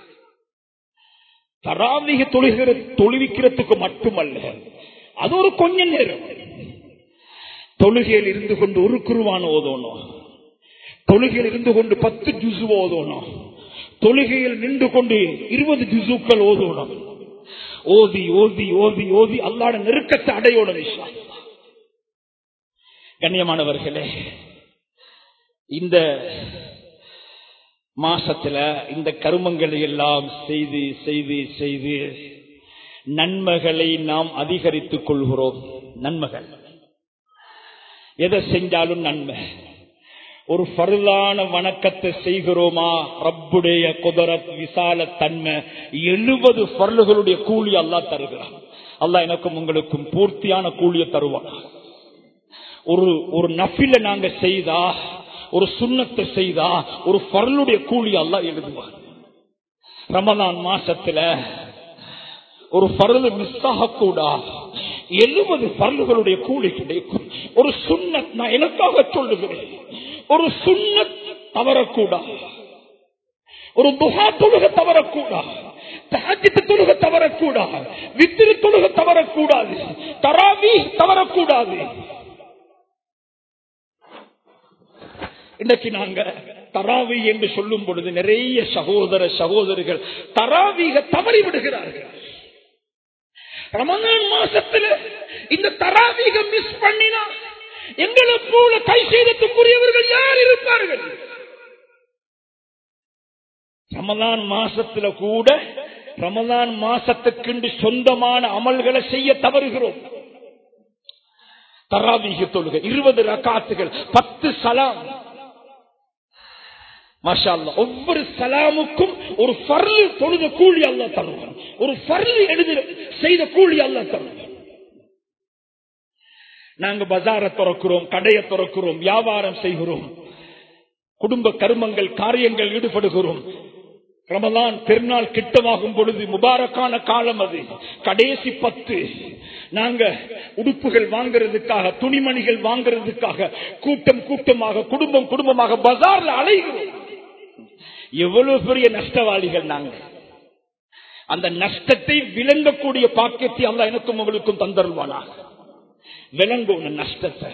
தராவிக தொழுகிற தொழுவிக்கிறதுக்கு மட்டுமல்ல அது ஒரு கொஞ்ச நேரம் தொழுகையில் இருந்து கொண்டு ஒரு குருவான ஓதணும் தொழுகையில் இருந்து கொண்டு பத்து ஜுசு ஓதணும் தொழுகையில் நின்று கொண்டு இருபது ஜுசுக்கள் ஓதணும் ஓதி ஓதி ஓதி ஓதி அல்லாட நெருக்கத்தை அடையோட விஷயம் கண்ணியமானவர்களே இந்த மாசத்துல இந்த கருமங்களை எல்லாம் செய்து செய்து செய்து நன்மைகளை நாம் அதிகரித்துக் கொள்கிறோம் நன்மைகள் எதை செஞ்சாலும் நன்மை ஒரு பருளான வணக்கத்தை செய்கிறோமா ரப்புடைய குதரத் விசால தன்மை எழுபது பருளுகளுடைய கூலி அல்லா தருகிறான் அல்லா எனக்கும் உங்களுக்கும் பூர்த்தியான கூலிய தருவான் ஒரு ஒரு நஃபில நாங்க செய்தா ஒரு சுண்ணத்தை செய்தா ஒரு பருளுடைய கூலி அல்லா எழுதுவார் ரமலான் மாசத்துல ஒரு பருள் மிஸ் ஆகக்கூடா எழுபது பருளுகளுடைய கூலி கிடைக்கும் ஒரு சுண்ணத் நான் எனக்காக சொல்லுகிறேன் ஒரு சுண்ணத் தவறக்கூடா ஒரு துகா தொழுக தவறக்கூடா தஹஜ்ஜத் தொழுக தவறக்கூடா வித்திரு தொழுக தவறக்கூடாது தராவி தவறக்கூடாது இன்னைக்கு நாங்க தராவி என்று சொல்லும் பொழுது நிறைய சகோதர சகோதரிகள் தராவிக தவறி விடுகிறார்கள் ரமலான் மாசத்துல இந்த தராவிக மிஸ் பண்ணினா எங்களை போல கை செய்தத்துக்குரியவர்கள் யார் இருப்பார்கள் ரமலான் மாசத்துல கூட ரமலான் மாசத்துக்கு சொந்தமான அமல்களை செய்ய தவறுகிறோம் தராவீக தொழுகை இருபது ரக்காத்துகள் பத்து சலாம் மாஷா ஒவ்வொரு சலாமுக்கும் ஒரு பர்லு தொழுத கூலி அல்ல தருவான் ஒரு பர்லு எழுதி செய்த கூலி அல்ல தருவான் நாங்க பஜார திறக்கிறோம் கடையை திறக்கிறோம் வியாபாரம் செய்கிறோம் குடும்ப கருமங்கள் காரியங்கள் ஈடுபடுகிறோம் ரமலான் பெருநாள் கிட்டமாகும் பொழுது முபாரக்கான காலம் அது கடைசி பத்து நாங்க உடுப்புகள் வாங்குறதுக்காக துணிமணிகள் வாங்குறதுக்காக கூட்டம் கூட்டமாக குடும்பம் குடும்பமாக பஜார்ல அலைகிறோம் எவ்வளவு பெரிய நஷ்டவாளிகள் நாங்க அந்த நஷ்டத்தை விளங்கக்கூடிய பாக்கியத்தை அல்ல எனக்கும் உங்களுக்கும் தந்தருவானா விளங்கும் நஷ்டத்தை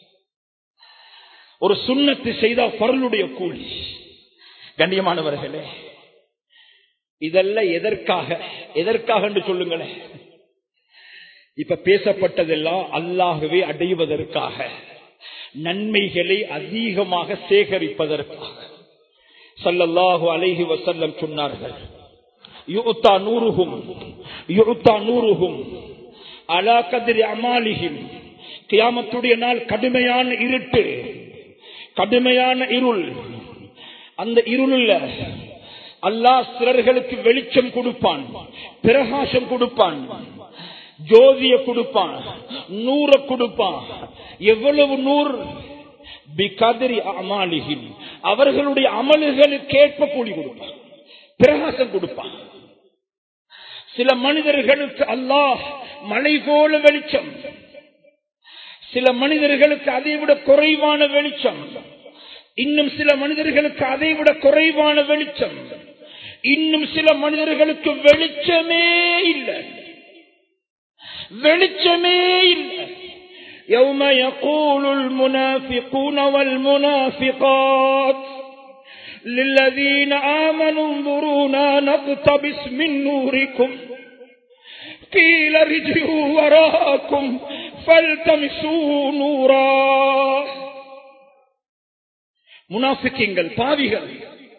ஒரு சுண்ணத்தை செய்தா பொருளுடைய கூலி கண்ணியமானவர்களே இதெல்லாம் எதற்காக எதற்காக என்று சொல்லுங்களேன் இப்ப பேசப்பட்டதெல்லாம் அல்லாகவே அடைவதற்காக நன்மைகளை அதிகமாக சேகரிப்பதற்காக சல்லல்லாஹு அலைஹி வசல்லம் சொன்னார்கள் யுத்தா நூறுகும் யுத்தா நூறுகும் அலா கதிரி அமாலிகும் கியாமத்துடைய நாள் கடுமையான இருட்டு கடுமையான இருள் அந்த இருளுள்ள அல்லாஹ் சிலர்களுக்கு வெளிச்சம் கொடுப்பான் பிரகாசம் கொடுப்பான் ஜோதிய கொடுப்பான் நூற கொடுப்பான் எவ்வளவு நூறு பிகதிரி அமாலிகின் அவர்களுடைய அமல்களுக்கு ஏற்ப கூலி கொடுப்பான் பிரகாசம் கொடுப்பான் சில மனிதர்களுக்கு அல்லாஹ் மலை போல வெளிச்சம் சில மனிதர்களுக்கு அதை விட குறைவான வெளிச்சம் இன்னும் சில மனிதர்களுக்கு அதை விட குறைவான வெளிச்சம் இன்னும் சில மனிதர்களுக்கு வெளிச்சமே இல்லை வெளிச்சமே இல்லை يوم يقول المنافقون والمنافقات للذين آمنوا انظرونا نقتبس من نوركم قيل ارجعوا وراءكم فالتمسوا نورا முனாஃபிக்கீங்கள் பாவிகள்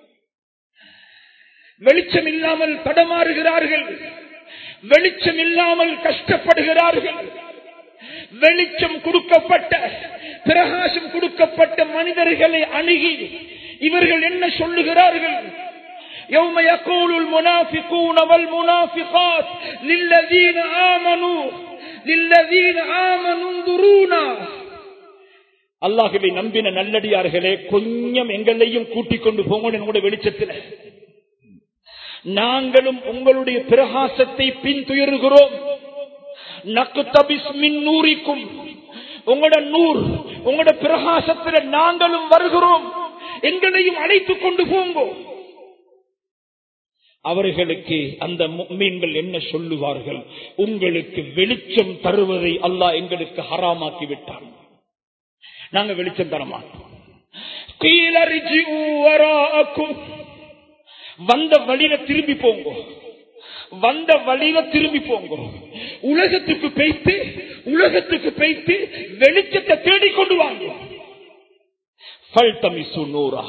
வெளிச்சம் இல்லாமல் தடமாறுகிறார்கள் வெளிச்சம் இல்லாமல் கஷ்டப்படுகிறார்கள் வெளிச்சம் கொடுக்கப்பட்ட பிரகாசம் கொடுக்கப்பட்ட மனிதர்களை அணுகி இவர்கள் என்ன சொல்லுகிறார்கள் يوم يقول المنافقون والمنافقات للذين آمنوا للذين آمنوا انظرونا அல்லாஹுவை நம்பின நல்லடியார்களே கொஞ்சம் எங்களையும் கூட்டிக் கொண்டு போங்க என்னுடைய வெளிச்சத்தில் நாங்களும் உங்களுடைய பிரகாசத்தை பின்துயருகிறோம் நூறிக்கும் உங்களோட நூர் உங்களோட பிரகாசத்தில் நாங்களும் வருகிறோம் எங்களையும் அழைத்துக் கொண்டு போங்கோ அவர்களுக்கு அந்த மீன்கள் என்ன சொல்லுவார்கள் உங்களுக்கு வெளிச்சம் தருவதை அல்லாஹ் எங்களுக்கு ஹராமாக்கி விட்டான் நாங்க வெளிச்சம் தர மாட்டோம் வந்த வழியில திரும்பி போங்க வந்த வழியில திரும்பி போங்க உலகத்துக்கு பேய்த்து உலகத்துக்கு பேய்த்து வெளிச்சத்தை தேடிக்கொண்டு வாங்க நூறா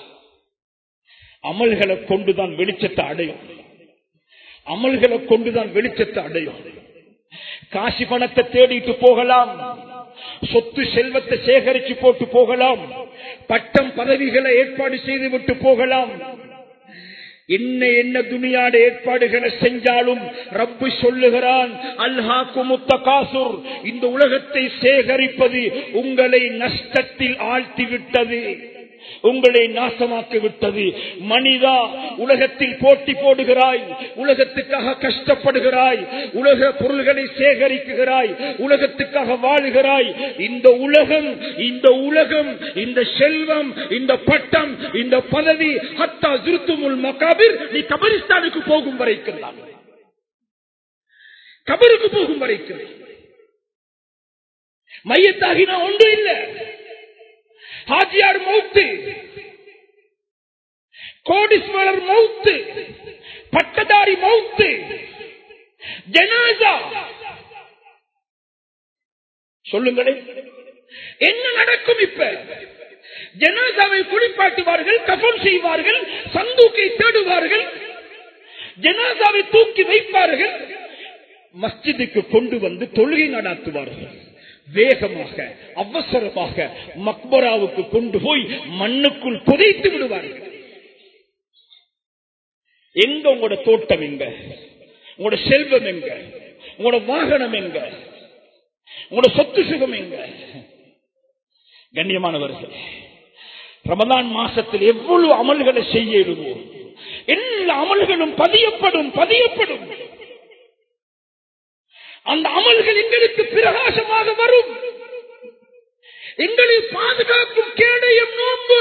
அமல்களை கொண்டுதான் வெளிச்சத்தை அடையும் அமல்களை கொண்டுதான் வெளிச்சத்தை அடையும் காசி பணத்தை தேடிட்டு போகலாம் சொத்து செல்வத்தை சேகரிச்சு போட்டு போகலாம் பட்டம் பதவிகளை ஏற்பாடு செய்து விட்டு போகலாம் என்ன என்ன துணியாட ஏற்பாடுகளை செஞ்சாலும் ரப்பு சொல்லுகிறான் அல்ஹாக்கு முத்த காசுர் இந்த உலகத்தை சேகரிப்பது உங்களை நஷ்டத்தில் ஆழ்த்தி விட்டது உங்களை நாசமாக்கி விட்டது மனிதா உலகத்தில் போட்டி போடுகிறாய் உலகத்துக்காக கஷ்டப்படுகிறாய் உலக பொருள்களை சேகரிக்குகிறாய் உலகத்துக்காக வாழுகிறாய் இந்த உலகம் இந்த உலகம் இந்த செல்வம் இந்த பட்டம் இந்த பதவி ஹத்தா திருத்துமுல் மகாபிர் நீ கபரிஸ்தானுக்கு போகும் வரைக்கும் தான் கபருக்கு போகும் வரைக்கும் மையத்தாகினா ஒன்று இல்லை ஹாஜியார் மௌத்து கோடீஸ்வரர் மௌத்து பட்டதாரி மௌத்து ஜனாசா சொல்லுங்களேன் என்ன நடக்கும் இப்ப ஜனாசாவை குளிப்பாட்டுவார்கள் கபம் செய்வார்கள் சந்தூக்கை தேடுவார்கள் ஜனாசாவை தூக்கி வைப்பார்கள் மஸ்ஜிதுக்கு கொண்டு வந்து தொழுகை நடாத்துவார்கள் வேகமாக அவசரமாக மக்பராவுக்கு கொண்டு போய் மண்ணுக்குள் புதைத்து விடுவார்கள் எங்க உங்களோட தோட்டம் எங்க உங்களோட செல்வம் எங்க உங்களோட வாகனம் எங்க உங்களோட சொத்து சுகம் எங்க கண்ணியமானவர்கள் ரமதான் மாசத்தில் எவ்வளவு அமல்களை செய்ய இடுவோம் எல்லா அமல்களும் பதியப்படும் பதியப்படும் அந்த அமல்கள் எங்களுக்கு பிரகாசமாக வரும் எங்களை பாதுகாக்கும் கேடயம் நோன்பு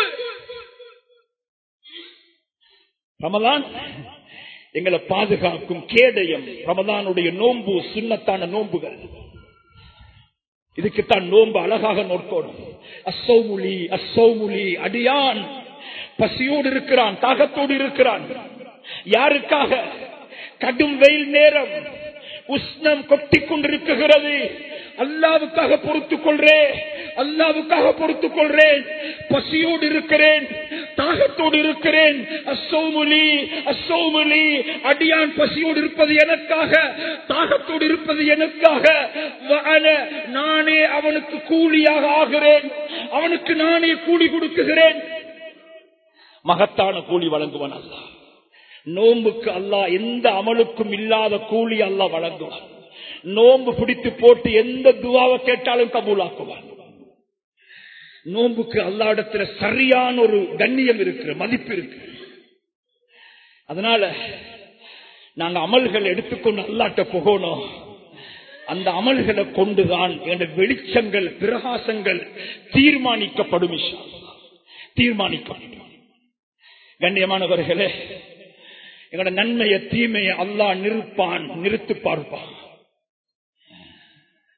ரமதான் எங்களை பாதுகாக்கும் கேடயம் ரமதானுடைய நோன்பு சுண்ணத்தான நோன்புகள் இதுக்குத்தான் நோன்பு அழகாக நோக்கணும் அசௌமுலி அசௌமுலி அடியான் பசியோடு இருக்கிறான் தாகத்தோடு இருக்கிறான் யாருக்காக கடும் வெயில் நேரம் உஷ்ணம் கொட்டிக் கொண்டிருக்குகிறது அல்லாவுக்காக பொறுத்துக் கொள்றேன் அல்லாவுக்காக பொறுத்துக் கொள்றேன் பசியோடு இருக்கிறேன் தாகத்தோடு இருக்கிறேன் அசோமுலி அசோமுலி அடியான் பசியோடு இருப்பது எனக்காக தாகத்தோடு இருப்பது எனக்காக நானே அவனுக்கு கூலியாக ஆகிறேன் அவனுக்கு நானே கூலி கொடுக்குகிறேன் மகத்தான கூலி வழங்குவன் அல்ல நோம்புக்கு அல்லா எந்த அமலுக்கும் இல்லாத கூலி அல்லா வழங்குவான் நோம்பு பிடித்து போட்டு எந்த துவாவை கேட்டாலும் கபூலாக்குவான் நோம்புக்கு அல்லா இடத்துல சரியான ஒரு கண்ணியம் இருக்கு மதிப்பு இருக்கு அதனால நாங்க அமல்கள் எடுத்துக்கொண்டு அல்லாட்ட போகணும் அந்த அமல்களை கொண்டுதான் என்ற வெளிச்சங்கள் பிரகாசங்கள் தீர்மானிக்கப்படும் தீர்மானிக்கப்படும் கண்ணியமானவர்களே எங்களோட நன்மைய தீமையை அல்லா நிறுப்பான் நிறுத்து பார்ப்பான்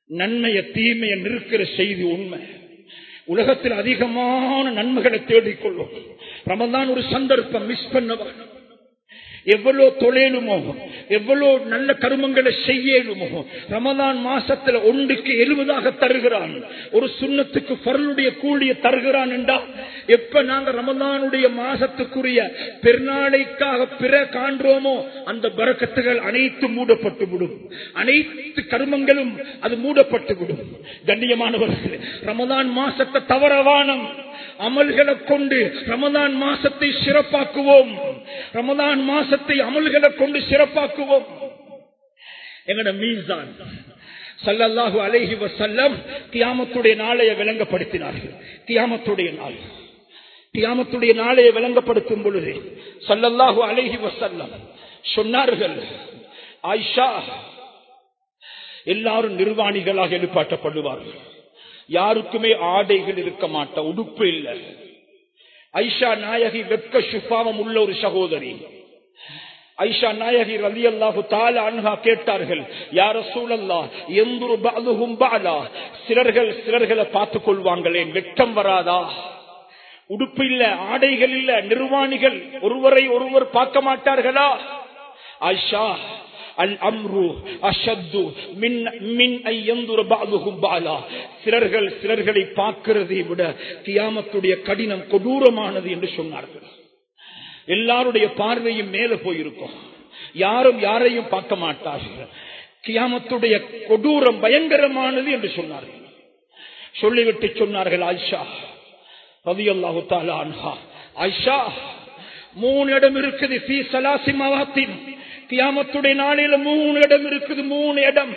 நன்மைய தீமைய நிற்கிற செய்தி உண்மை உலகத்தில் அதிகமான நன்மைகளை தேடிக்கொள்ளும் ரமதான் ஒரு சந்தர்ப்பம் மிஸ் பண்ணவா எவ்வளவு தொழிலுமோ எவ்வளவு நல்ல கருமங்களை செய்யலுமோ ரமதான் மாசத்துல ஒன்றுக்கு எழுபதாக தருகிறான் ஒரு சுண்ணத்துக்கு பொருளுடைய கூலிய தருகிறான் என்றா எப்ப நாங்க ரமதானுடைய மாசத்துக்குரிய பெருநாளைக்காக பிற காண்றோமோ அந்த பறக்கத்துகள் அனைத்து மூடப்பட்டு விடும் அனைத்து கருமங்களும் அது மூடப்பட்டு விடும் கண்ணியமானவர்கள் ரமதான் மாசத்தை தவறவானம் அமல்களை கொண்டு ரமதான் மாசத்தை சிறப்பாக்குவோம் ரமதான் மாசத்தை அமல்களை கொண்டு சிறப்பாக்குவோம் எங்கட மீன்தான் சல்லல்லாஹு அலைஹி வசல்லம் கியாமத்துடைய நாளைய விளங்கப்படுத்தினார்கள் கியாமத்துடைய நாள் கியாமத்துடைய நாளைய விளங்கப்படுத்தும் பொழுது சல்லல்லாஹு அலைஹி வசல்லம் சொன்னார்கள் ஆயிஷா எல்லாரும் நிர்வாணிகளாக எழுப்பாட்டப்படுவார்கள் யாருக்குமே ஆடைகள் இருக்க மாட்ட உடுப்பு இல்லை ஐஷா நாயகி வெப்ப சுபாவம் உள்ள ஒரு சகோதரி ஐஷா நாயகி ரலி அல்லாஹு தால அன்ஹா கேட்டார்கள் யார சூழல்லா எந்தொரு பாலுகும் பாலா சிலர்கள் சிலர்களை பார்த்துக் கொள்வாங்களேன் வெட்டம் வராதா உடுப்பு இல்ல ஆடைகள் இல்ல நிர்வாணிகள் ஒருவரை ஒருவர் பார்க்க மாட்டார்களா ஐஷா அல் அம்ரு அஷத்து மின் மின் ஐயந்துர பாதுகும் பாலா சிலர்கள் சிலர்களை பார்க்கிறதை விட கியாமத்துடைய கடினம் கொடூரமானது என்று சொன்னார்கள் எல்லாருடைய பார்வையும் மேல போயிருக்கும் யாரும் யாரையும் பார்க்க மாட்டார்கள் கியாமத்துடைய கொடூரம் பயங்கரமானது என்று சொன்னார்கள் சொல்லிவிட்டு சொன்னார்கள் ஆயிஷா ரவி அல்லாஹு தாலா ஆயிஷா மூணு இடம் இருக்குது பி சலாசி மவாத்தின் கியாமத்துடைய நாளில மூணு இடம் இருக்குது மூணு இடம்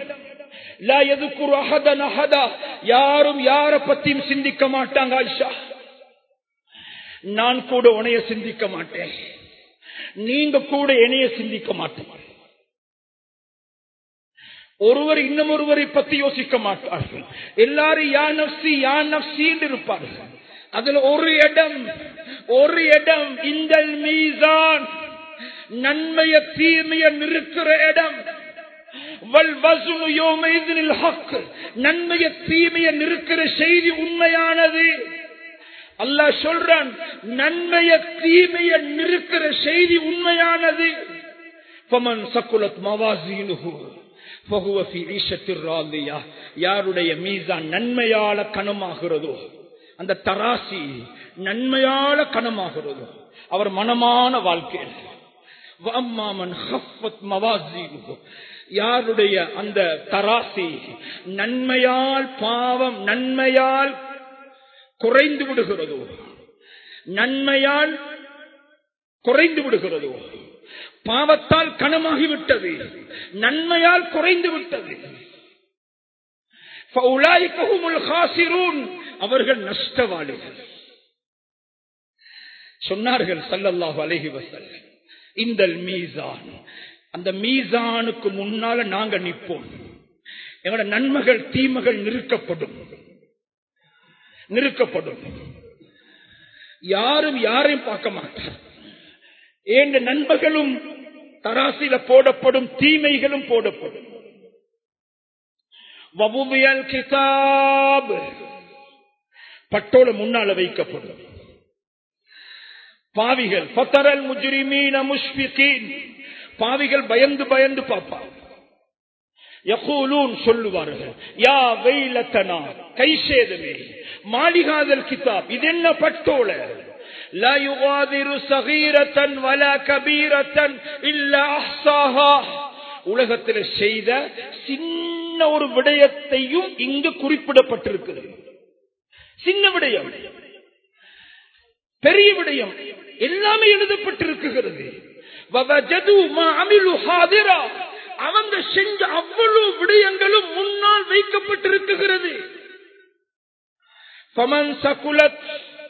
யாரும் யார பத்தியும் சிந்திக்க மாட்டாங்க ஆயிஷா நான் கூட உனைய சிந்திக்க மாட்டேன் நீங்க கூட என்னைய சிந்திக்க மாட்டேன் ஒருவர் இன்னும் ஒருவரை பத்தி யோசிக்க மாட்டார்கள் எல்லாரும் யா நப்சி யா நப்சி என்று இருப்பார்கள் அதுல ஒரு இடம் ஒரு இடம் இந்த மீசான் நன்மைய தீமைய நிறுத்துற இடம் நன்மைய தீமைய நிற்கிற செய்தி உண்மையானது அல்லாஹ் சொல்றான் நன்மைய தீமைய நிற்கிற செய்தி உண்மையானது பமன் சக்குலத் மவாசீனுகு யாருடைய மீசான் நன்மையால கனமாகிறதோ அந்த தராசி நன்மையால கனமாகிறதோ அவர் மனமான வாழ்க்கை யாருடைய அந்த தராசி நன்மையால் பாவம் நன்மையால் குறைந்து விடுகிறதோ நன்மையால் குறைந்து விடுகிறதோ பாவத்தால் கனமாகிவிட்டது நன்மையால் குறைந்து விட்டது அவர்கள் நஷ்டவாளிகள் சொன்னார்கள் சல்லல்லாஹு அலஹி வசல்லம் இந்த மீசான் அந்த மீசானுக்கு முன்னால நாங்க நிற்போம் எங்களோட நன்மைகள் தீமைகள் நிறுக்கப்படும் நிறுக்கப்படும் யாரும் யாரையும் பார்க்க மாட்டார் ஏன் நண்பர்களும் தராசில போடப்படும் தீமைகளும் போடப்படும் வபுவியல் கிதாப் பட்டோல முன்னால வைக்கப்படும் பாவிகள் பத்தரல் முஜ்ரிமீன முஷ்பிகீன் பாவிகள் பயந்து பயந்து பார்ப்பார் யகூலூன் சொல்லுவார்கள் யா வெயிலத்தனா கை சேதமே மாளிகாதல் கிதாப் இது என்ன பட்டோல لا يغادر صغيرة ولا كبيرة إلا أحصاها உலகத்தில் செய்த சின்ன ஒரு விடயத்தையும் இங்கு குறிப்பிடப்பட்டிருக்கிறது சின்ன விடயம் பெரிய விடயம் எல்லாமே எழுதப்பட்டிருக்கிறது அவங்க செஞ்ச அவ்வளவு விடயங்களும் முன்னால் வைக்கப்பட்டிருக்கிறது பமன் சகுலத்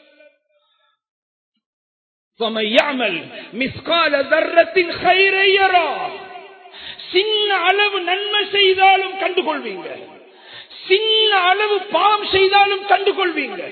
فمن يعمل مثقال ذرة خيرا يرى சின்ன அளவு நன்மை செய்தாலும் கண்டுகொள்வீங்க சின்ன அளவு பாவம் செய்தாலும் கண்டுகொள்வீங்க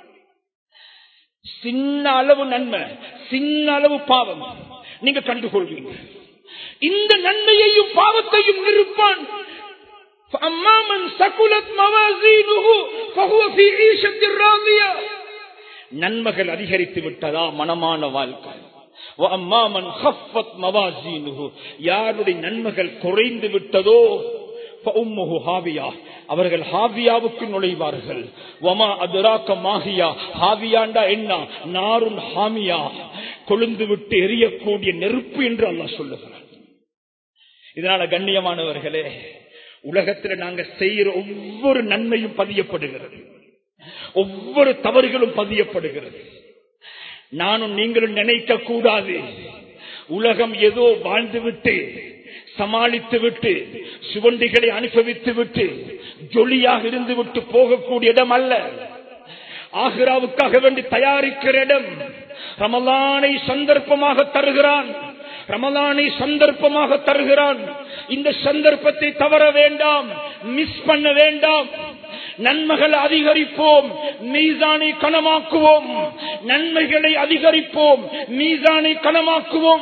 சின்ன அளவு நன்மை சின்ன அளவு பாவம் நீங்க கண்டுகொள்வீங்க இந்த நன்மையையும் பாவத்தையும் நிறுப்பான் فأما من ثقلت موازينه فهو في عيشة راضية நன்மைகள் அதிகரித்து விட்டதா மனமான வாழ்க்கை وأما من خفت موازينه யாருடைய நன்மைகள் குறைந்து விட்டதோ فأمه ஹாவியா அவர்கள் ஹாவியாவுக்கு நுழைவார்கள் வமா அதுராக்க மாகியா ஹாவியாண்டா என்ன நாருன் ஹாமியா கொழுந்து விட்டு எரியக்கூடிய நெருப்பு என்று அல்லாஹ் சொல்லுகிறார் இதனால கண்ணியமானவர்களே உலகத்துல நாங்க செய்யற ஒவ்வொரு நன்மையும் பதியப்படுகிறது ஒவ்வொரு தவறுகளும் பதியப்படுகிறது நானும் நீங்களும் நினைக்க கூடாது உலகம் ஏதோ வாழ்ந்து விட்டு சமாளித்து விட்டு சுவண்டிகளை அனுபவித்து விட்டு ஜொலியாக இருந்து விட்டு போகக்கூடிய இடம் அல்ல ஆகிராவுக்காக வேண்டி தயாரிக்கிற இடம் ரமலானை சந்தர்ப்பமாக தருகிறான் ரமலானை சந்தர்ப்பமாக தருகிறான் இந்த சந்தர்ப்பத்தை தவற வேண்டாம் மிஸ் பண்ண வேண்டாம் நன்மைகளை அதிகரிப்போம் மீசானை கனமாக்குவோம் நன்மைகளை அதிகரிப்போம் மீசானை கனமாக்குவோம்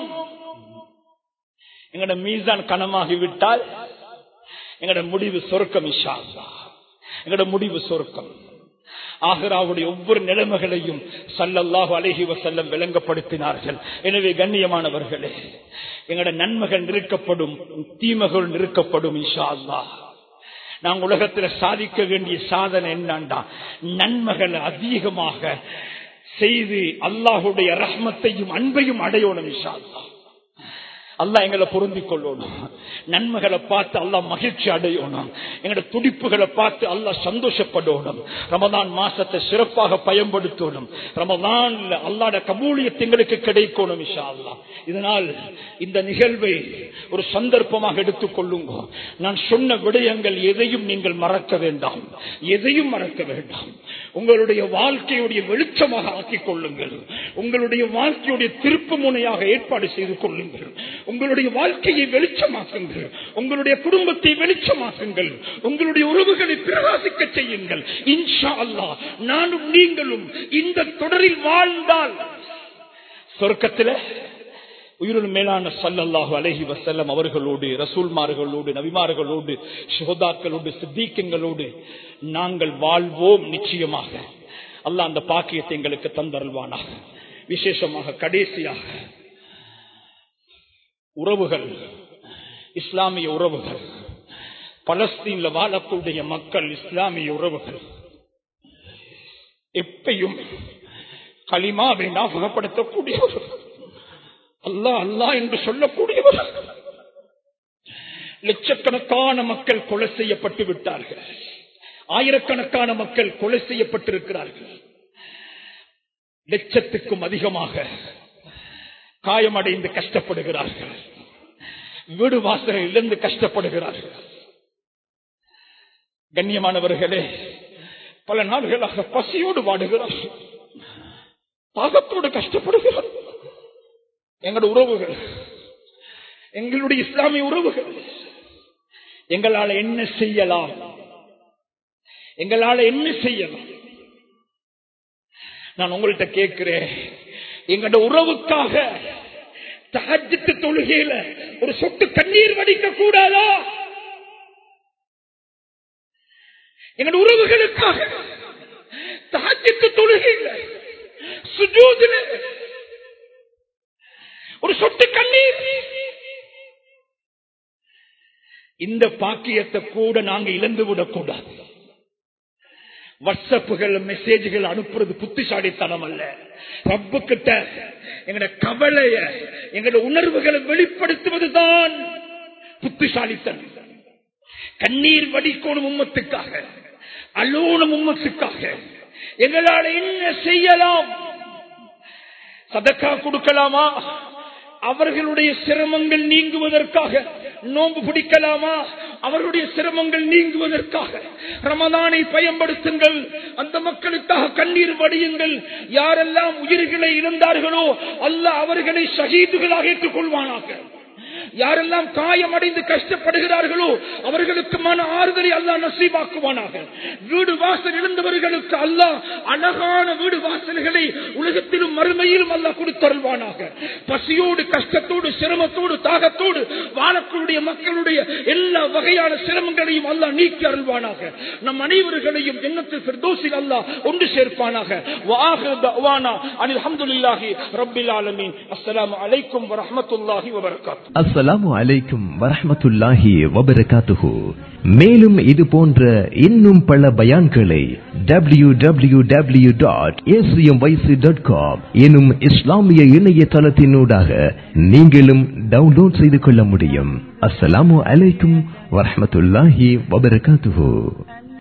எங்கட மீசான் கனமாகிவிட்டால் எங்கட முடிவு சொர்க்கம் இஷா எங்கட முடிவு சொர்க்கம் ஆகராவுடைய ஒவ்வொரு நிலைமைகளையும் சல்லல்லாஹு அலஹி வசல்லம் விளங்கப்படுத்தினார்கள் எனவே கண்ணியமானவர்களே எங்கட நன்மைகள் நிறுக்கப்படும் தீமைகள் நிறுக்கப்படும் இஷா அல்லாஹ் நாம் உலகத்தில் சாதிக்க வேண்டிய சாதனை என்னண்டா நன்மைகள் அதிகமாக செய்து அல்லாஹுடைய ரஹ்மத்தையும் அன்பையும் அடையணும் இஷா அல்லாஹ் அல்லா எங்களை பொருந்திக் கொள்ளணும் நன்மைகளை பார்த்து அல்லா மகிழ்ச்சி அடையணும் எங்களோட துடிப்புகளை பார்த்து அல்லா சந்தோஷப்படணும் ரமதான் மாசத்தை சிறப்பாக பயன்படுத்தணும் ரமதான் அல்லாட கபூலியத் எங்களுக்கு கிடைக்கணும் இஷா அல்லா இதனால் இந்த நிகழ்வை ஒரு சந்தர்ப்பமாக எடுத்துக் கொள்ளுங்க நான் சொன்ன விடயங்கள் எதையும் நீங்கள் மறக்க வேண்டாம் எதையும் மறக்க வேண்டாம் உங்களுடைய வாழ்க்கையுடைய வெளிச்சமாக ஆக்கிக் கொள்ளுங்கள் உங்களுடைய வாழ்க்கையுடைய திருப்பு முனையாக ஏற்பாடு செய்து கொள்ளுங்கள் உங்களுடைய வாழ்க்கையை வெளிச்சமாக்குங்கள் உங்களுடைய குடும்பத்தை வெளிச்சமாக்குங்கள் உங்களுடைய உறவுகளை பிரகாசிக்க செய்யுங்கள் இன்ஷா அல்லா நானும் நீங்களும் இந்த தொடரில் வாழ்ந்தால் சொர்க்கத்தில் உயிரின் மேலான சல்லல்லாஹு அலஹி வசல்லம் அவர்களோடு ரசூல்மார்களோடு நபிமார்களோடு சுகதாக்களோடு சித்தீக்கங்களோடு நாங்கள் வாழ்வோம் நிச்சயமாக அல்லாஹ் அந்த பாக்கியத்தை எங்களுக்கு தந்தருள்வானாக விசேஷமாக கடைசியாக உறவுகள் இஸ்லாமிய உறவுகள் பலஸ்தீன்ல வாழக்கூடிய மக்கள் இஸ்லாமிய உறவுகள் எப்பையும் களிமாவை ஞாபகப்படுத்தக்கூடியவர் அல்லா அல்லா என்று சொல்லக்கூடியவர் லட்சக்கணக்கான மக்கள் கொலை செய்யப்பட்டு விட்டார்கள் ஆயிரக்கணக்கான மக்கள் கொலை செய்யப்பட்டிருக்கிறார்கள் லட்சத்துக்கும் அதிகமாக காயமடைந்து கஷ்டப்படுகிறார்கள் வீடு வாசலை இழந்து கஷ்டப்படுகிறார்கள் கண்ணியமானவர்களே பல நாள்களாக பசியோடு வாடுகிறார்கள் தாகத்தோடு கஷ்டப்படுகிறார் எங்களுடைய உறவுகள் எங்களுடைய இஸ்லாமிய உறவுகள் எங்களால் என்ன செய்யலாம் எங்களால் என்ன செய்யலாம் நான் உங்கள்கிட்ட கேட்கிறேன் எங்களோட உறவுக்காக தகஜத்து தொழுகையில ஒரு சொட்டு கண்ணீர் வடிக்க கூடாதா எங்களோட உறவுகளுக்காக தகஜத்து தொழுகையில சுஜூதுல ஒரு சொட்டு கண்ணீர் இந்த பாக்கியத்தை கூட நாங்க இழந்து விடக்கூடாது வாட்ஸ்அப்புகள் மெசேஜ்கள் அனுப்புறது புத்திசாலித்தனம் அல்ல ரப்பு கிட்ட எங்கட கவலைய எங்கட உணர்வுகளை வெளிப்படுத்துவதுதான் புத்திசாலித்தனம் கண்ணீர் வடிக்கோணும் உம்மத்துக்காக அலோனும் உம்மத்துக்காக எங்களால் என்ன செய்யலாம் சதக்கா கொடுக்கலாமா அவர்களுடைய சிரமங்கள் நீங்குவதற்காக நோன்பு பிடிக்கலாமா அவருடைய சிரமங்கள் நீங்குவதற்காக ரமதானை பயன்படுத்துங்கள் அந்த மக்களுக்காக கண்ணீர் வடியுங்கள் யாரெல்லாம் உயிர்களை இழந்தார்களோ அல்ல அவர்களை ஷஹீதுகளாக ஏற்றுக் கொள்வானாக யாரெல்லாம் காயமடைந்து கஷ்டப்படுகிறார்களோ அவர்களுக்கு மன ஆறுதலை அல்லாஹ் நசீபாக்குவானாக வீடு வாசல் இழந்தவர்களுக்கு அல்லாஹ் அழகான வீடு வாசல்களை உலகத்திலும் மறுமையிலும் அல்லாஹ் கொடுத்தருள்வானாக பசியோடு கஷ்டத்தோடு சிரமத்தோடு தாகத்தோடு வாழக்கூடிய மக்களுடைய எல்லா வகையான சிரமங்களையும் அல்லாஹ் நீக்கி அருள்வானாக நம் அனைவர்களையும் எண்ணத்தில் ஃபிர்தௌஸில் அல்லாஹ் ஒன்று சேர்ப்பானாக வஆஹிரு தஅவானா அனில் ஹம்துலில்லாஹி ரப்பில் ஆலமீன் அஸ்ஸலாமு அலைக்கும் வரஹ்மத்துல்லாஹி வபரகாத்துஹு அஸ்ஸலாமு அலைக்கும் வரஹ்மத்துல்லாஹி வபரகாத்துஹு மேலும் இது போன்ற இன்னும் பல பயான்களை W W W dot dot com எனும் இஸ்லாமிய இணையதளத்தினூடாக நீங்களும் டவுன்லோட் செய்து கொள்ள முடியும் அஸ்ஸலாமு அலைக்கும் வரஹ்மத்துல்லாஹி வபரகாத்துஹு